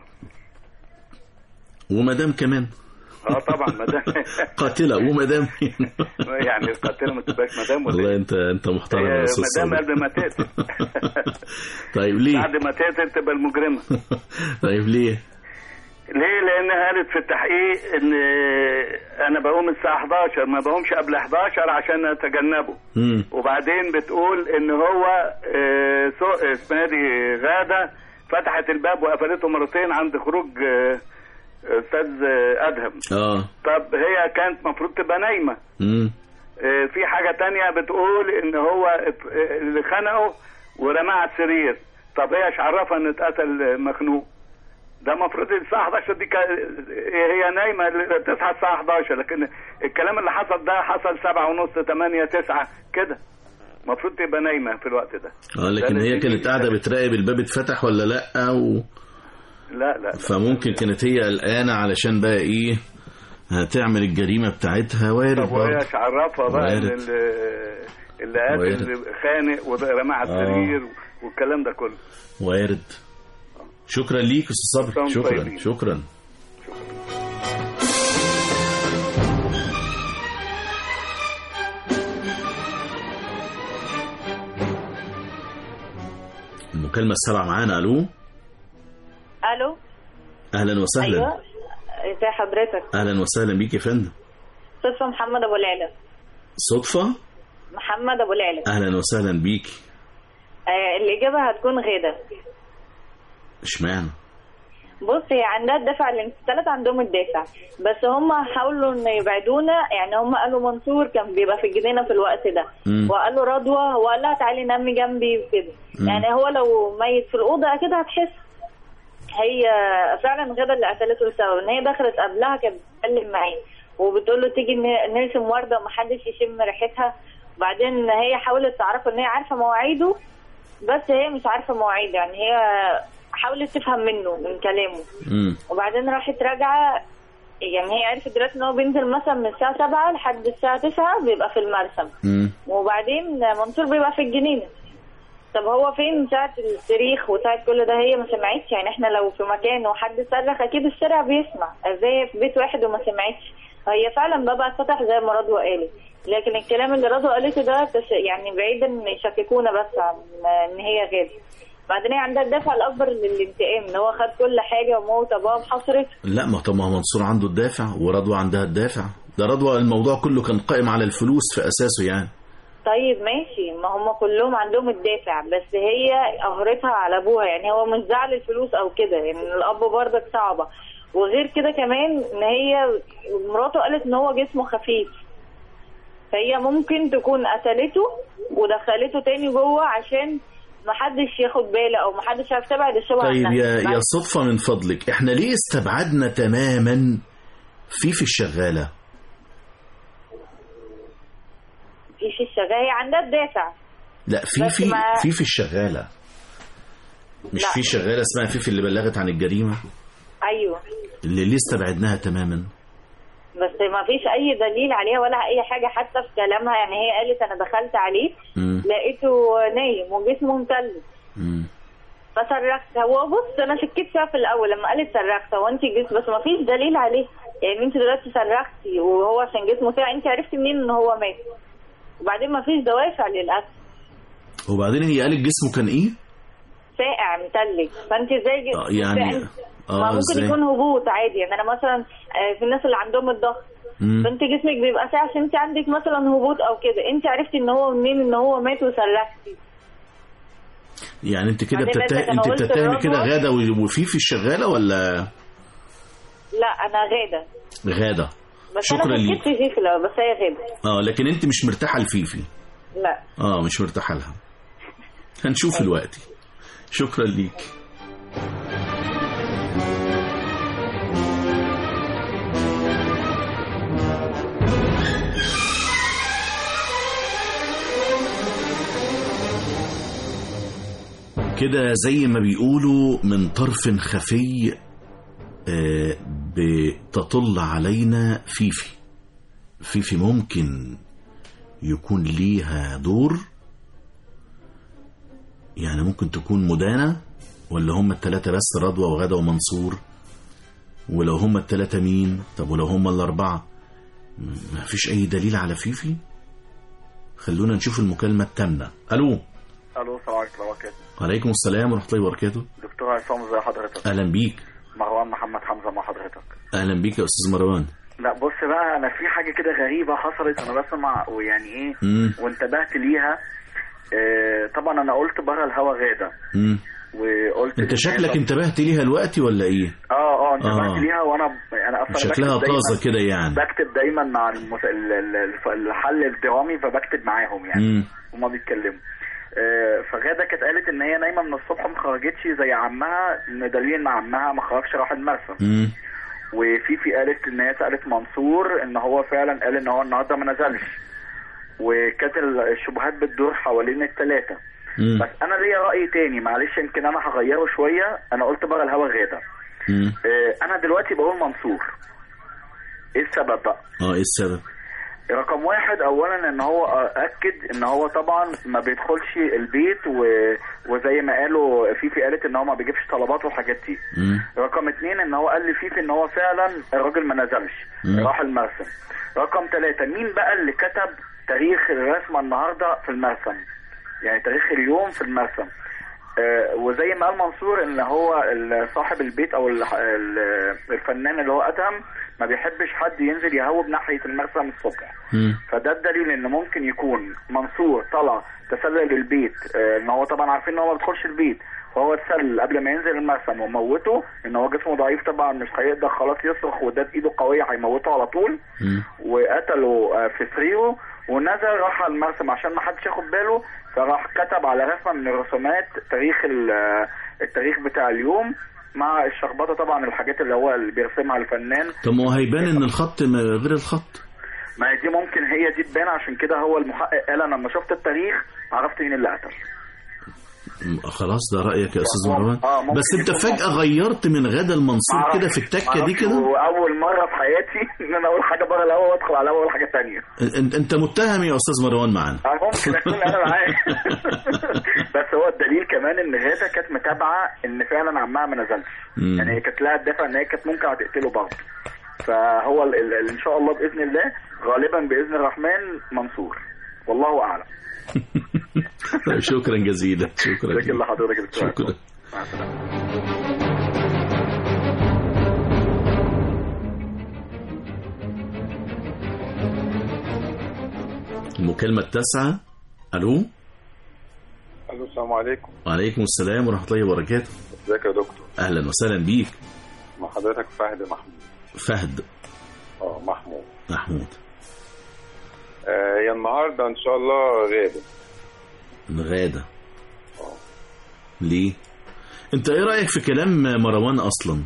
Speaker 10: ومدام كمان
Speaker 13: اه طبعا مدام
Speaker 10: قاتله ومدام
Speaker 13: يعني القاتله ما تبقاش مدام ولا
Speaker 10: والله
Speaker 13: إيه؟
Speaker 10: انت انت محترم
Speaker 13: هي
Speaker 10: يا استاذ
Speaker 13: مدام
Speaker 10: صبري
Speaker 13: قبل ما تقتل
Speaker 10: طيب ليه
Speaker 13: بعد ما تقتل تبقى المجرمه
Speaker 10: طيب ليه
Speaker 13: ليه لانها قالت في التحقيق ان انا بقوم الساعه 11 ما بقومش قبل 11 عشان اتجنبه
Speaker 10: مم.
Speaker 13: وبعدين بتقول ان هو آه، سو- اسمها دي غاده فتحت الباب وقفلته مرتين عند خروج آه، استاذ آه، ادهم
Speaker 10: اه
Speaker 13: طب هي كانت المفروض تبقى نايمه
Speaker 10: مم.
Speaker 13: آه، في حاجه تانية بتقول ان هو ات- آه، اللي خنقه ورماه على السرير طب هي ايش عرفها ان اتقتل مخنوق ده المفروض الساعه 11 دي كا- هي نايمه تصحى الساعه 11 لكن الكلام اللي حصل ده حصل 7 ونص 8 9 كده المفروض تبقى نايمه في الوقت ده
Speaker 10: اه لكن
Speaker 13: ده
Speaker 10: هي
Speaker 13: اللي-
Speaker 10: كانت قاعده بتراقب الباب اتفتح ولا لا و...
Speaker 13: لا لا
Speaker 10: فممكن كانت هي قلقانه علشان بقى ايه هتعمل الجريمه بتاعتها وارد
Speaker 13: طب وهي
Speaker 10: برضه.
Speaker 13: ايش عرفها بقى ان
Speaker 10: وارد.
Speaker 13: اللي اللي قاتل
Speaker 10: وارد.
Speaker 13: اللي خانق ورماه على
Speaker 10: آه.
Speaker 13: السرير والكلام ده كله
Speaker 10: وارد شكرا ليك يا استاذ صبري
Speaker 13: شكراً
Speaker 10: شكرا
Speaker 13: طيبين.
Speaker 10: شكرا المكالمة السابعة معانا ألو
Speaker 16: الو
Speaker 10: أهلا وسهلا
Speaker 16: ايوه ازي حضرتك
Speaker 10: أهلا وسهلا بيك يا فندم
Speaker 16: صدفه محمد ابو العلا
Speaker 10: صدفة
Speaker 16: محمد ابو العلا
Speaker 10: أهلا وسهلا بيك
Speaker 16: آه الاجابه هتكون غاده
Speaker 10: اشمعنى
Speaker 16: بص هي عندها الدافع الثلاثة عندهم الدافع بس هم حاولوا ان يبعدونا يعني هم قالوا منصور كان بيبقى في الجنينة في الوقت ده
Speaker 17: مم.
Speaker 16: وقالوا رضوى وقال لها تعالي نامي جنبي وكده
Speaker 17: مم.
Speaker 16: يعني هو لو ميت في الأوضة أكيد هتحس هي فعلا غدا اللي قتلته لسبب ان هي دخلت قبلها كانت بتتكلم معاه وبتقول له تيجي ن- نرسم ورده ومحدش يشم ريحتها وبعدين هي حاولت تعرفه ان هي عارفه مواعيده بس هي مش عارفه مواعيده يعني هي حاولت تفهم منه من كلامه
Speaker 10: مم.
Speaker 16: وبعدين راحت راجعه يعني هي عرفت دلوقتي ان هو بينزل مثلا من الساعه 7 لحد الساعه 9 بيبقى في المرسم
Speaker 10: مم.
Speaker 16: وبعدين منصور بيبقى في الجنينه طب هو فين ساعة الصريخ وساعة كل ده هي ما سمعتش يعني احنا لو في مكان وحد صرخ اكيد الشارع بيسمع ازاي في بيت واحد وما سمعتش هي فعلا بابا اتفتح زي ما رضوى قالت لكن الكلام اللي رضوى قالته ده تش... يعني بعيدا ان يشككونا بس عن ان هي غير بعدين هي عندها الدافع الاكبر للانتقام ان هو خد كل حاجه وموت ابوها وحصرت
Speaker 10: لا ما طب ما هو منصور عنده الدافع ورضوى عندها الدافع ده رضوى الموضوع كله كان قائم على الفلوس في أساسه يعني
Speaker 16: طيب ماشي ما هم كلهم عندهم الدافع بس هي قهرتها على ابوها يعني هو مش زعل الفلوس او كده يعني الاب برضك صعبه وغير كده كمان ان هي مراته قالت ان هو جسمه خفيف فهي ممكن تكون قتلته ودخلته تاني جوه عشان محدش ياخد باله او محدش عارف تبعد الشبهه
Speaker 10: طيب
Speaker 16: عنها.
Speaker 10: يا
Speaker 16: مع-
Speaker 10: يا صدفة من فضلك احنا ليه استبعدنا تماما فيفي الشغالة
Speaker 16: في في الشغاله هي عندها الدافع
Speaker 10: لا
Speaker 16: بس
Speaker 10: فيفي
Speaker 16: ما-
Speaker 10: فيفي الشغالة مش
Speaker 16: لا.
Speaker 10: في شغالة اسمها فيفي اللي بلغت عن الجريمة
Speaker 16: ايوه
Speaker 10: اللي ليه استبعدناها تماما
Speaker 16: بس ما فيش اي دليل عليها ولا اي حاجه حتى في كلامها يعني هي قالت انا دخلت عليه
Speaker 10: مم.
Speaker 16: لقيته نايم وجسمه متلج
Speaker 10: مم.
Speaker 16: فصرخت هو بص انا شكيت فيها في الاول لما قالت صرخت هو انت جسم بس ما فيش دليل عليه يعني انت دلوقتي صرختي وهو عشان جسمه ساعة انت عرفتي منين ان هو مات وبعدين ما فيش دوافع للقتل
Speaker 10: وبعدين هي قالت جسمه كان ايه
Speaker 16: ساقع متلج فانت ازاي ج-
Speaker 10: آه، يعني
Speaker 16: فأنت- ما
Speaker 10: اه
Speaker 16: ممكن
Speaker 10: ازاي
Speaker 16: يكون هبوط عادي يعني انا مثلا آه، في الناس اللي عندهم الضغط
Speaker 10: مم.
Speaker 16: فانت جسمك بيبقى ساقع عشان انت عندك مثلا هبوط او كده انت عرفتي ان هو منين ان هو مات وصرختي
Speaker 10: يعني انت كده
Speaker 16: بعدين
Speaker 10: بتتهم
Speaker 16: أنا
Speaker 10: انت
Speaker 16: قلت
Speaker 10: بتتهمي كده
Speaker 16: الرضوى.
Speaker 10: غادة و- وفيفي الشغالة ولا
Speaker 16: لا انا غاده
Speaker 10: غادة
Speaker 16: بس
Speaker 10: شكرا
Speaker 16: انا
Speaker 10: ليك.
Speaker 16: شكيت في في الاول بس هي غاده
Speaker 10: اه لكن انت مش مرتاحة لفيفي
Speaker 16: لا
Speaker 10: اه مش مرتاحة لها هنشوف الوقت شكرا ليك كده زي ما بيقولوا من طرف خفي آه، بتطل علينا فيفي فيفي ممكن يكون ليها دور يعني ممكن تكون مدانة ولا هم التلاتة بس رضوى وغدا ومنصور ولو هم التلاتة مين طب ولو هم الأربعة م- ما فيش أي دليل على فيفي خلونا نشوف المكالمة التامنة ألو
Speaker 17: الو السلام عليكم ورحمه الله وبركاته
Speaker 10: وعليكم السلام ورحمة الله وبركاته
Speaker 17: دكتور عصام ازي حضرتك
Speaker 10: أهلا بيك
Speaker 17: مروان محمد حمزه مع حضرتك
Speaker 10: أهلا بيك يا أستاذ مروان
Speaker 17: لا بص بقى انا في حاجه كده غريبه حصلت انا بسمع ويعني ايه
Speaker 10: مم.
Speaker 17: وانتبهت ليها آه طبعا انا قلت بره الهوا غاده
Speaker 10: مم.
Speaker 17: وقلت
Speaker 10: أنت
Speaker 17: للناس-
Speaker 10: شكلك انتبهت ليها دلوقتي ولا إيه؟
Speaker 17: اه اه انتبهت
Speaker 10: آه.
Speaker 17: ليها وانا انا اصلا
Speaker 10: شكلها
Speaker 17: بكتب دايماً-
Speaker 10: طازة كده يعني
Speaker 17: بكتب دايما مع المس... ال- ال- الف- الحل الدرامي فبكتب معاهم يعني
Speaker 10: مم.
Speaker 17: هما بيتكلموا آه، فغاده كانت قالت ان هي نايمه من الصبح ما خرجتش زي عمها ان دليل ان عمها ما خرجش راح المرسم
Speaker 10: مم.
Speaker 17: وفيفي قالت ان هي سالت منصور ان هو فعلا قال ان هو النهارده ما نزلش وكانت الشبهات بتدور حوالين الثلاثه
Speaker 10: مم.
Speaker 17: بس انا ليا راي تاني معلش يمكن انا هغيره شويه انا قلت بره الهوا غاده
Speaker 10: مم.
Speaker 17: آه، انا دلوقتي بقول منصور ايه السبب بقى
Speaker 10: اه ايه السبب؟
Speaker 17: رقم واحد اولا ان هو اكد ان هو طبعا ما بيدخلش البيت و... وزي ما قالوا فيفي قالت ان هو ما بيجيبش طلبات والحاجات دي
Speaker 10: مم.
Speaker 17: رقم اتنين ان هو قال لفيفي ان هو فعلا الراجل ما نزلش
Speaker 10: مم.
Speaker 17: راح المرسم رقم ثلاثة مين بقى اللي كتب تاريخ الرسمة النهاردة في المرسم يعني تاريخ اليوم في المرسم آه وزي ما قال منصور ان هو ال- صاحب البيت او ال- ال- الفنان اللي هو ادهم ما بيحبش حد ينزل يهوب ناحية المرسم الصبح
Speaker 10: مم.
Speaker 17: فده الدليل ان ممكن يكون منصور طلع تسلل البيت آه، ان هو طبعا عارفين ان هو ما بيدخلش البيت فهو اتسلل قبل ما ينزل المرسم وموته ان هو جسمه ضعيف طبعا مش هيقدر خلاص يصرخ وده ايده قويه هيموته على طول
Speaker 10: مم.
Speaker 17: وقتله آه، في سريره ونزل راح على المرسم عشان ما حدش ياخد باله فراح كتب على رسمه من الرسومات تاريخ ال- آه، التاريخ بتاع اليوم مع الشخبطه طبعا الحاجات اللي هو اللي بيرسمها الفنان
Speaker 10: طب ما هو هيبان ان الخط ما- غير الخط
Speaker 17: ما هي دي ممكن هي دي تبان عشان كده هو المحقق قال انا لما شفت التاريخ عرفت مين اللي قتل
Speaker 10: م- خلاص ده رايك يا استاذ
Speaker 17: آه،
Speaker 10: مروان
Speaker 17: آه، ممكن
Speaker 10: بس انت
Speaker 17: يكون
Speaker 10: فجاه غيرت من غدا المنصور كده في التكه دي
Speaker 17: معرفش،
Speaker 10: كده
Speaker 17: واول مره في حياتي ان انا اقول حاجه بره الهوا وادخل على الهوا اقول حاجه ثانيه
Speaker 10: انت انت متهم يا استاذ مروان معانا
Speaker 17: ممكن اكون انا معاه بس هو الدليل كمان ان غاده كانت متابعه ان فعلا عمها ما نزلش
Speaker 10: مم.
Speaker 17: يعني هي كانت لها الدافع ان هي كانت ممكن هتقتله برضه فهو ال ال ان شاء الله باذن الله غالبا باذن الرحمن منصور والله اعلم
Speaker 10: شكرا جزيلا شكرا
Speaker 17: شكرا لحضرتك يا دكتور
Speaker 10: شكرا
Speaker 17: مع السلامه
Speaker 10: المكالمه التاسعه الو
Speaker 18: الو السلام عليكم
Speaker 10: وعليكم السلام ورحمه الله وبركاته
Speaker 18: ازيك يا دكتور
Speaker 10: اهلا وسهلا بيك
Speaker 18: مع حضرتك فهد محمود
Speaker 10: فهد
Speaker 18: اه محمود
Speaker 10: محمود
Speaker 18: آه هي النهارده ان شاء الله غابه
Speaker 10: غادة ليه انت ايه رأيك في كلام مروان اصلا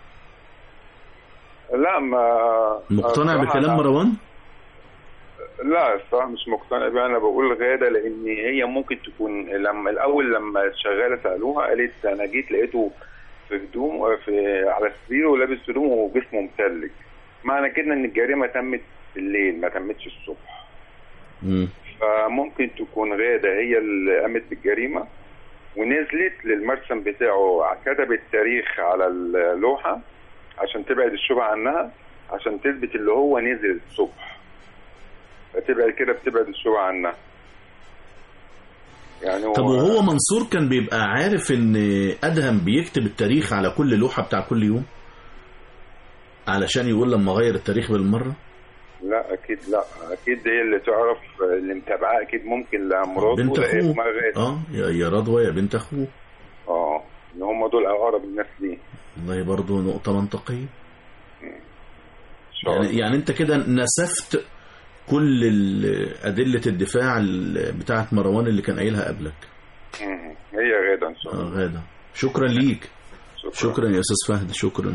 Speaker 18: لا ما
Speaker 10: مقتنع
Speaker 18: الصراحة
Speaker 10: بكلام
Speaker 18: أنا-
Speaker 10: مروان
Speaker 18: لا الصراحه مش مقتنع بيها انا بقول غاده لان هي ممكن تكون لما الاول لما الشغاله سالوها قالت انا جيت لقيته في هدوم في على سريره ولابس هدوم وجسمه متلج معنى كده ان الجريمه تمت بالليل ما تمتش الصبح
Speaker 10: مم.
Speaker 18: فممكن تكون غادة هي اللي قامت بالجريمة ونزلت للمرسم بتاعه كتبت تاريخ على اللوحة عشان تبعد الشبهة عنها عشان تثبت اللي هو نزل الصبح فتبعد كده بتبعد الشبهة عنها يعني هو
Speaker 10: طب وهو منصور كان بيبقى عارف ان ادهم بيكتب التاريخ على كل لوحة بتاع كل يوم علشان يقول لما غير التاريخ بالمرة
Speaker 18: لا اكيد لا اكيد هي اللي تعرف اللي متابعاه اكيد ممكن لمراته
Speaker 10: بنت
Speaker 18: لقيت
Speaker 10: اخوه
Speaker 18: مرات
Speaker 10: اه يا يا رضوى يا بنت اخوه
Speaker 18: اه ان هم دول اقرب الناس ليه
Speaker 10: والله برضه نقطة منطقية يعني, يعني انت كده نسفت كل ال- أدلة الدفاع ال- بتاعت مروان اللي كان قايلها قبلك
Speaker 18: مم. هي غاده ان شاء الله
Speaker 10: اه غادة شكرا ليك شكرا, شكرا يا أستاذ فهد شكرا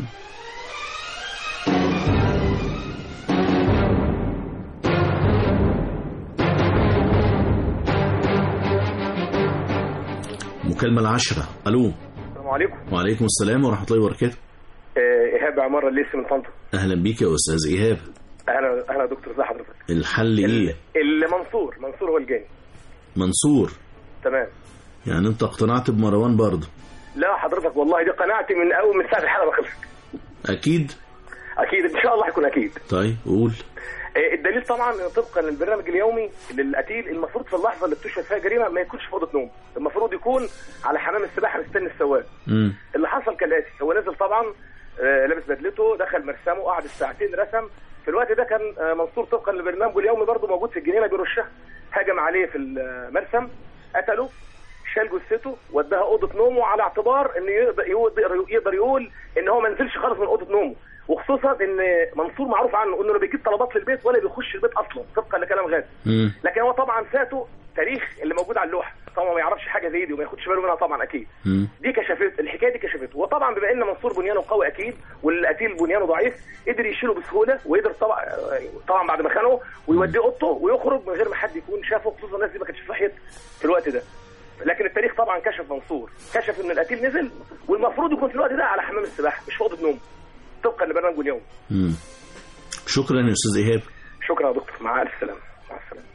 Speaker 10: المكالمة العاشرة ألو
Speaker 19: السلام عليكم
Speaker 10: وعليكم السلام ورحمة الله وبركاته
Speaker 19: آه، ايهاب عماره الليسي من طنطا
Speaker 10: أهلا بيك يا أستاذ إيهاب
Speaker 19: اهلا اهلا يا دكتور ازي حضرتك
Speaker 10: الحل إيه
Speaker 19: اللي منصور منصور هو الجاني
Speaker 10: منصور
Speaker 19: تمام
Speaker 10: يعني أنت اقتنعت بمروان برضه
Speaker 19: لا حضرتك والله دي قناعتي من اول من ساعه الحلقه ما خلصت
Speaker 10: أكيد
Speaker 19: اكيد ان شاء الله هيكون اكيد
Speaker 10: طيب قول
Speaker 19: آه، الدليل طبعا طبقا للبرنامج اليومي للقتيل المفروض في اللحظه اللي بتشهد فيها جريمه ما يكونش في اوضه نوم المفروض يكون على حمام السباحه مستني السواق
Speaker 10: مم.
Speaker 19: اللي حصل كالاتي هو نزل طبعا آه، لابس بدلته دخل مرسمه قعد الساعتين رسم في الوقت ده كان آه، منصور طبقا لبرنامجه اليومي برضه موجود في الجنينه بيرشها هجم عليه في المرسم قتله شال جثته وداها اوضه نومه على اعتبار ان يقدر يقدر, يقدر يقول ان هو ما نزلش خالص من اوضه نومه وخصوصا ان منصور معروف عنه انه لا بيجيب طلبات للبيت ولا بيخش البيت اصلا طبقا لكلام غازي
Speaker 10: مم.
Speaker 19: لكن هو طبعا فاته تاريخ اللي موجود على اللوحه طبعا ما يعرفش حاجه زي دي وما ياخدش باله منها طبعا اكيد
Speaker 10: مم.
Speaker 19: دي كشفت الحكايه دي كشفته وطبعا بما ان منصور بنيانه قوي اكيد والقتيل بنيانه ضعيف قدر يشيله بسهوله وقدر طبعا طبعا بعد ما خانه ويوديه اوضته ويخرج من غير ما حد يكون شافه خصوصا الناس دي ما كانتش صحيت في الوقت ده لكن التاريخ طبعا كشف منصور كشف ان القتيل نزل والمفروض يكون في الوقت ده على حمام السباحه مش في اوضه نوم طبقا لبرنامجه اليوم
Speaker 10: مم. شكرا يا أستاذ إيهاب
Speaker 19: شكرا يا دكتور مع الف سلامه مع السلامه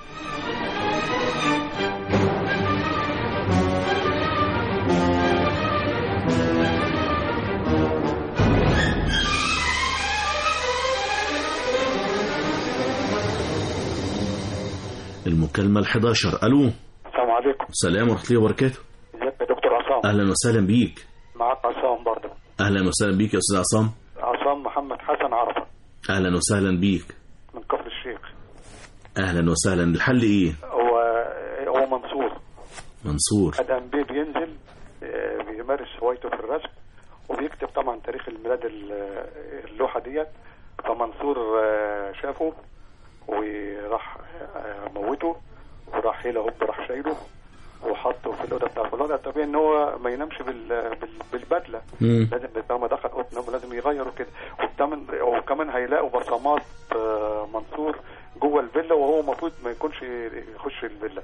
Speaker 10: المكالمة ال11 ألو
Speaker 20: السلام عليكم
Speaker 10: السلام ورحمة الله وبركاته
Speaker 20: ازيك يا دكتور عصام
Speaker 10: أهلا وسهلا بيك
Speaker 20: معاك عصام برضه
Speaker 10: أهلا وسهلا بيك يا أستاذ عصام
Speaker 20: عصام محمد حسن عرفة
Speaker 10: أهلا وسهلا بيك
Speaker 20: من كفر الشيخ
Speaker 10: أهلا وسهلا الحل إيه
Speaker 20: هو هو منصور
Speaker 10: منصور
Speaker 20: ادم بيه بينزل آه، بيمارس هوايته في الرسم وبيكتب طبعا تاريخ الميلاد ال- اللوحه ديت فمنصور آه، شافه وراح آه، موته وراح هيلا هوب راح شايله وحطه في الاوضه بتاعته الوضع الطبيعي ان هو ما ينامش بال... بال... بالبدله
Speaker 10: مم.
Speaker 20: لازم لما دخل اوضه نومه لازم يغيره كده وكمان وكمان هيلاقوا بصمات آه، منصور جوه الفيلا وهو المفروض ما يكونش يخش الفيلا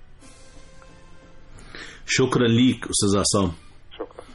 Speaker 10: شكرا ليك أستاذ عصام
Speaker 20: شكرا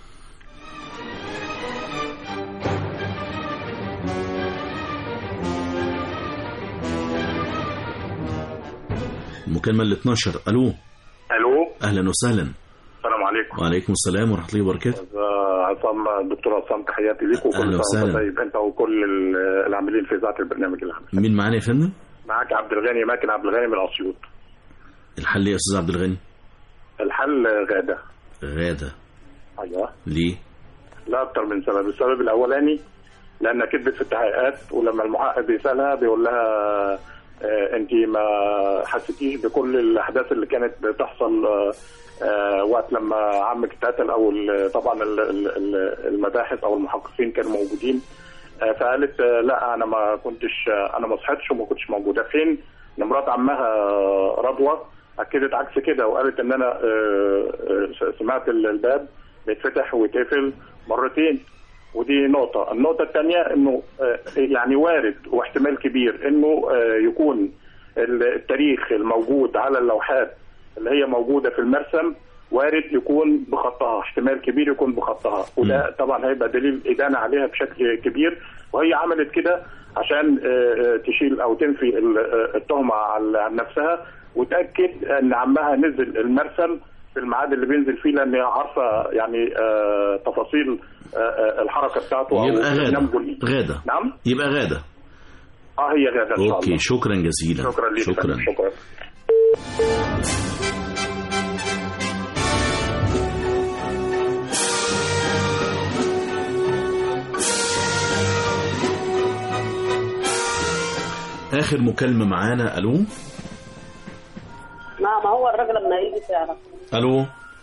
Speaker 10: المكالمة ال12 ألو
Speaker 21: الو
Speaker 10: أهلا وسهلا
Speaker 21: السلام عليكم
Speaker 10: وعليكم السلام ورحمة الله وبركاته
Speaker 21: آه، عصام الدكتور عصام تحياتي ليك وكل
Speaker 10: أهلا
Speaker 21: سنة وأنت
Speaker 10: وسهلا.
Speaker 21: طيب انت وكل ال- العاملين في ذات البرنامج العام
Speaker 10: مين معانا يا فندم
Speaker 21: معاك عبد الغني ماكن عبد الغني من اسيوط
Speaker 10: الحل إيه يا أستاذ عبد الغني
Speaker 21: الحل غاده
Speaker 10: غادة
Speaker 21: ايوه
Speaker 10: ليه
Speaker 21: لا اكتر من سبب السبب الاولاني لانها كذبت في التحقيقات ولما المحقق بيسالها بيقول لها آه انت ما حسيتيش بكل الاحداث اللي كانت بتحصل آه آه وقت لما عمك اتقتل او ال- طبعا ال- ال- ال- المباحث او المحققين كانوا موجودين آه فقالت آه لا انا ما كنتش آه انا ما صحيتش وما كنتش موجوده فين إن مرات عمها آه، رضوى اكدت عكس كده وقالت ان انا آه، آه، سمعت ال- الباب بيتفتح ويتقفل مرتين ودي نقطة، النقطة الثانية انه آه، يعني وارد واحتمال كبير انه آه، يكون ال- التاريخ الموجود على اللوحات اللي هي موجودة في المرسم وارد يكون بخطها، احتمال كبير يكون بخطها، وده طبعا هيبقى دليل إدانة عليها بشكل كبير، وهي عملت كده عشان آه، آه، تشيل او تنفي ال- آه، التهمة على عن نفسها وتأكد ان عمها نزل المرسم في الميعاد اللي بينزل فيه لان هي عارفه يعني آه تفاصيل آه آه الحركه بتاعته
Speaker 10: يبقى
Speaker 21: او
Speaker 10: غادة
Speaker 21: نمجه ليه.
Speaker 10: غادة
Speaker 21: نعم
Speaker 10: يبقى غادة
Speaker 21: اه هي غاده ان شاء الله
Speaker 10: أوكي شكرا جزيلا
Speaker 21: شكرا ليك
Speaker 10: شكرا
Speaker 21: شكرا
Speaker 10: آخر مكالمة معانا ألو
Speaker 22: ما ما هو الراجل لما يجي تعرف
Speaker 10: ألو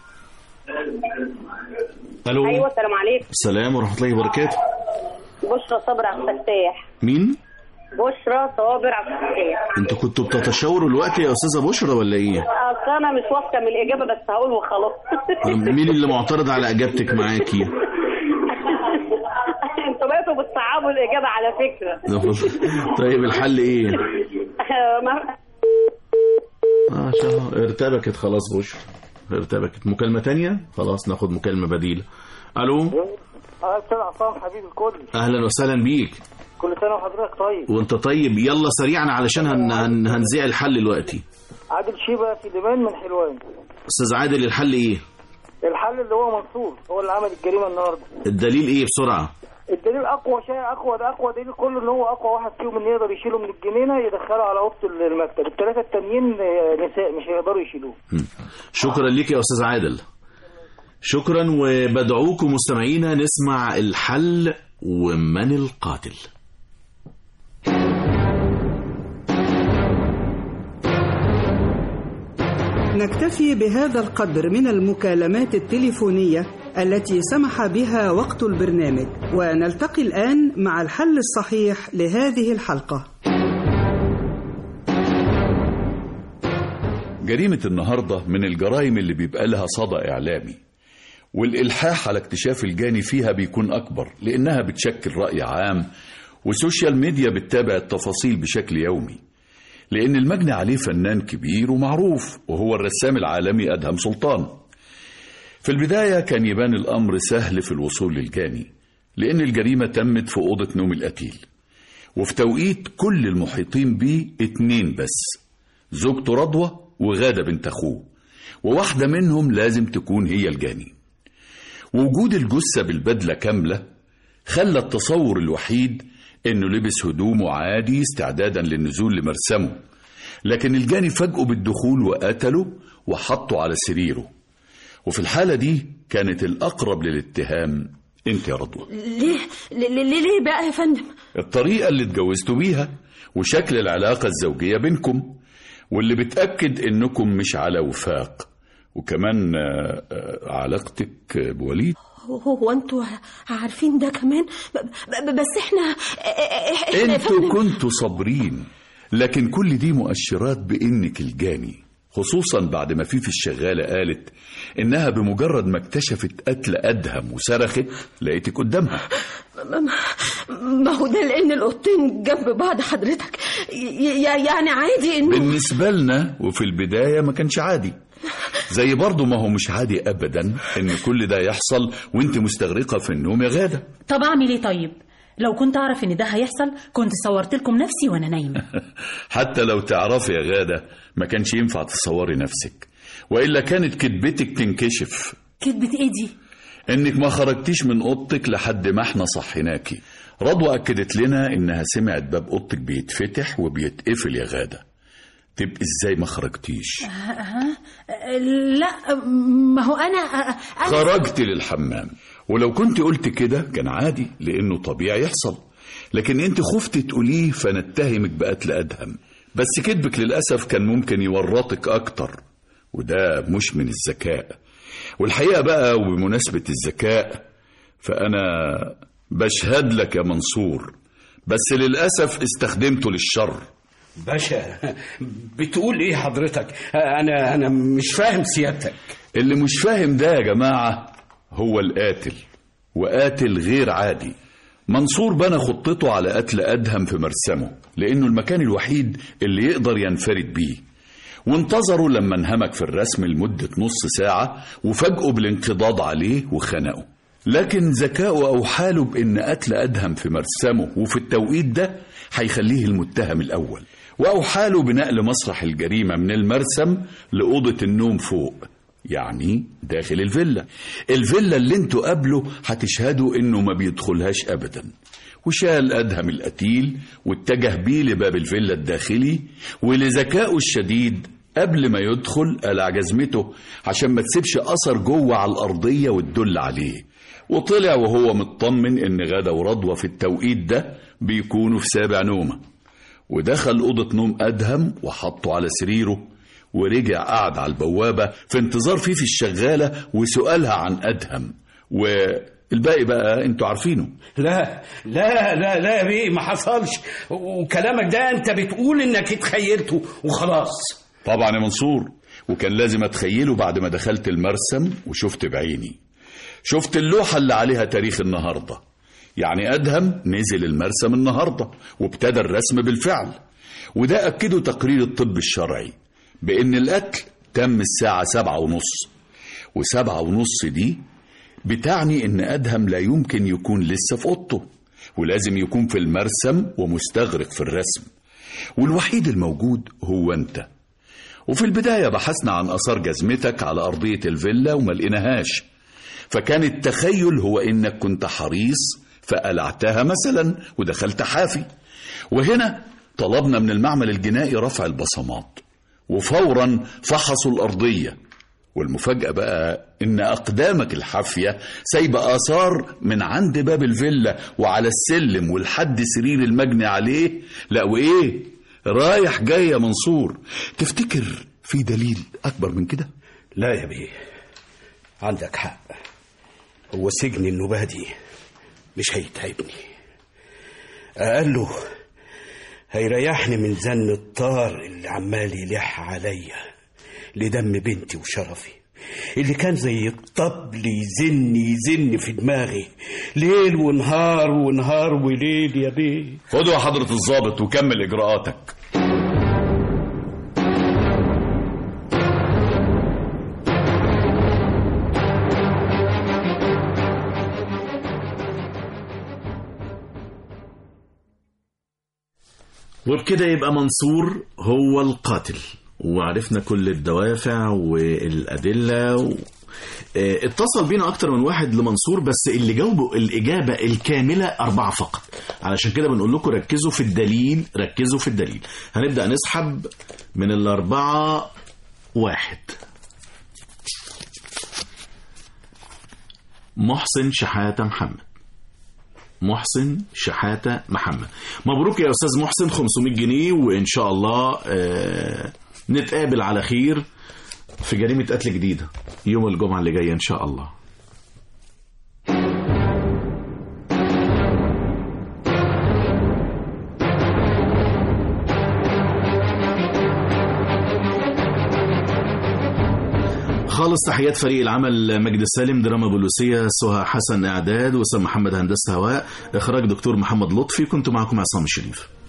Speaker 10: ألو
Speaker 22: ايوه السلام عليكم
Speaker 10: السلام ورحمة الله وبركاته
Speaker 22: بشرى صابر عبد الفتاح
Speaker 10: مين؟
Speaker 22: بشرى صابر عبد الفتاح
Speaker 10: انتوا كنتوا بتتشاوروا الوقت يا أستاذة بشرى ولا إيه؟
Speaker 22: اصل انا مش واثقه من الاجابه بس هقول وخلاص
Speaker 10: مين اللي معترض على إجابتك معاكي؟
Speaker 22: انتوا بقيتوا بتصعبوا الاجابه على فكره
Speaker 10: طيب الحل إيه؟
Speaker 22: ما-
Speaker 10: آه شهر ارتبكت خلاص بشرى ارتبكت مكالمة تانية خلاص ناخد مكالمة بديلة الو
Speaker 2: اه استاذ عصام حبيب الكل
Speaker 10: اهلا وسهلا بيك
Speaker 2: كل سنه وحضرتك طيب
Speaker 10: وانت طيب يلا سريعا علشان هن هن هنذيع الحل دلوقتي
Speaker 2: عادل شيبه سليمان من حلوان
Speaker 10: استاذ عادل الحل ايه
Speaker 2: الحل اللي هو منصور هو اللي عمل الجريمه النهارده
Speaker 10: الدليل ايه بسرعة
Speaker 2: الدليل اقوى شيء اقوى ده اقوى دليل كله ان هو اقوى واحد فيهم ان يقدر يشيله من الجنينه يدخله على اوضه المكتب الثلاثه التانيين آه، نساء مش هيقدروا يشيلوه
Speaker 10: شكرا ليك يا استاذ عادل شكرا وبدعوكم مستمعينا نسمع الحل ومن القاتل
Speaker 1: نكتفي بهذا القدر من المكالمات التليفونية التي سمح بها وقت البرنامج ونلتقي الآن مع الحل الصحيح لهذه الحلقة
Speaker 8: جريمة النهاردة من الجرائم اللي بيبقى لها صدى إعلامي والإلحاح على اكتشاف الجاني فيها بيكون أكبر لأنها بتشكل رأي عام وسوشيال ميديا بتتابع التفاصيل بشكل يومي لأن المجني عليه فنان كبير ومعروف وهو الرسام العالمي أدهم سلطان في البداية كان يبان الأمر سهل في الوصول للجاني لأن الجريمة تمت في أوضة نوم القتيل وفي توقيت كل المحيطين بيه اتنين بس زوجته رضوى وغادة بنت أخوه وواحدة منهم لازم تكون هي الجاني ووجود الجثة بالبدلة كاملة خلى التصور الوحيد انه لبس هدومه عادي استعدادا للنزول لمرسمه لكن الجاني فاجئه بالدخول وقتله وحطه على سريره وفي الحالة دي كانت الأقرب للاتهام انت يا رضوى
Speaker 4: ليه ليه ليه, ليه بقى يا فندم
Speaker 8: الطريقة اللي اتجوزتوا بيها وشكل العلاقة الزوجية بينكم واللي بتأكد انكم مش على وفاق وكمان آه، آه، علاقتك بوليد
Speaker 4: هو- هو انتوا عارفين ده كمان ب- ب- بس احنا احنا يا
Speaker 8: انتوا
Speaker 4: فندم
Speaker 8: كنتوا صابرين لكن كل دي مؤشرات بانك الجاني خصوصا بعد ما فيفي الشغالة قالت انها بمجرد ما اكتشفت قتل ادهم وصرخت لقيتك قدامها
Speaker 4: ما- ما هو ده لان الاوضتين جنب بعض حضرتك ي- ي- يعني عادي انه
Speaker 8: بالنسبة لنا وفي البداية ما كانش عادي زي برضه ما هو مش عادي ابدا ان كل ده يحصل وانت مستغرقة في النوم يا غادة
Speaker 3: طب اعمل ايه طيب لو كنت اعرف ان ده هيحصل كنت صورت لكم نفسي وانا نايمه
Speaker 8: حتى لو تعرفي يا غادة ما كانش ينفع تصوري نفسك وإلا كانت كذبتك تنكشف
Speaker 3: كدبة ايه دي
Speaker 8: إنك ما خرجتيش من أوضتك لحد ما احنا صحيناكي رضوى أكدت لنا إنها سمعت باب أوضتك بيتفتح وبيتقفل يا غادة تبقي إزاي ما خرجتيش
Speaker 3: ها لا ما هو انا انا
Speaker 8: خرجت للحمام ولو كنت قلت كده كان عادي لأنه طبيعي يحصل لكن انت خفت تقوليه فنتهمك بقتل أدهم بس كذبك للأسف كان ممكن يورطك أكتر وده مش من الذكاء والحقيقة بقى وبمناسبة الذكاء فأنا بشهد لك يا منصور بس للأسف استخدمته للشر
Speaker 7: باشا بتقول ايه حضرتك انا انا مش فاهم سيادتك
Speaker 8: اللي مش فاهم ده يا جماعة هو القاتل وقاتل غير عادي منصور بنى خطته على قتل أدهم في مرسمه لأنه المكان الوحيد اللي يقدر ينفرد بيه وانتظروا لما انهمك في الرسم لمدة نص ساعة وفاجئوا بالانقضاض عليه وخنقه لكن ذكاؤه أو حاله بأن قتل أدهم في مرسمه وفي التوقيت ده هيخليه المتهم الأول وأوحى له بنقل مسرح الجريمة من المرسم لأوضة النوم فوق يعني داخل الفيلا الفيلا اللي انتوا قبله هتشهدوا انه ما بيدخلهاش ابدا وشال ادهم القتيل واتجه بيه لباب الفيلا الداخلي ولذكائه الشديد قبل ما يدخل قلع جزمته عشان ما تسيبش اثر جوه على الارضيه وتدل عليه وطلع وهو مطمن ان غدا ورضوى في التوقيت ده بيكونوا في سابع نومه ودخل اوضه نوم ادهم وحطه على سريره ورجع قعد على البوابة في انتظار فيفي الشغالة وسؤالها عن أدهم والباقي بقى انتوا عارفينه
Speaker 7: لا لا لا لا يا بيه ما حصلش وكلامك ده انت بتقول انك اتخيلته وخلاص
Speaker 8: طبعا يا منصور وكان لازم اتخيله بعد ما دخلت المرسم وشفت بعيني شفت اللوحة اللي عليها تاريخ النهاردة يعني أدهم نزل المرسم النهاردة وابتدى الرسم بالفعل وده أكده تقرير الطب الشرعي بأن القتل تم الساعة سبعة ونص وسبعة ونص دي بتعني إن أدهم لا يمكن يكون لسه في أوضته ولازم يكون في المرسم ومستغرق في الرسم والوحيد الموجود هو أنت وفي البداية بحثنا عن أثار جزمتك على أرضية الفيلا وما لقيناهاش فكان التخيل هو إنك كنت حريص فقلعتها مثلا ودخلت حافي وهنا طلبنا من المعمل الجنائي رفع البصمات وفورا فحصوا الأرضية والمفاجأة بقى إن أقدامك الحافية سايبة آثار من عند باب الفيلا وعلى السلم والحد سرير المجني عليه لا وإيه رايح جاي يا منصور تفتكر في دليل أكبر من كده؟
Speaker 7: لا يا بيه عندك حق هو سجن النبادي مش هيتعبني أقله هيريحني من زن الطار اللي عمال يلح عليا لدم بنتي وشرفي اللي كان زي الطبل يزن يزن في دماغي ليل ونهار ونهار وليل يا بيه
Speaker 8: خدوا يا حضرة الضابط وكمل إجراءاتك
Speaker 10: وبكده يبقى منصور هو القاتل وعرفنا كل الدوافع والأدلة و... اه، اتصل بينا أكتر من واحد لمنصور بس اللي جاوبوا الإجابة الكاملة أربعة فقط علشان كده بنقول لكم ركزوا في الدليل ركزوا في الدليل هنبدأ نسحب من الأربعة واحد محسن شحاتة محمد محسن شحاتة محمد مبروك يا أستاذ محسن 500 جنيه وإن شاء الله آه نتقابل على خير في جريمة قتل جديدة يوم الجمعة اللي جاية إن شاء الله خالص تحيات فريق العمل مجد السالم دراما بوليسية سهى حسن إعداد وسام محمد هندسة هواء إخراج دكتور محمد لطفي كنت معكم عصام الشريف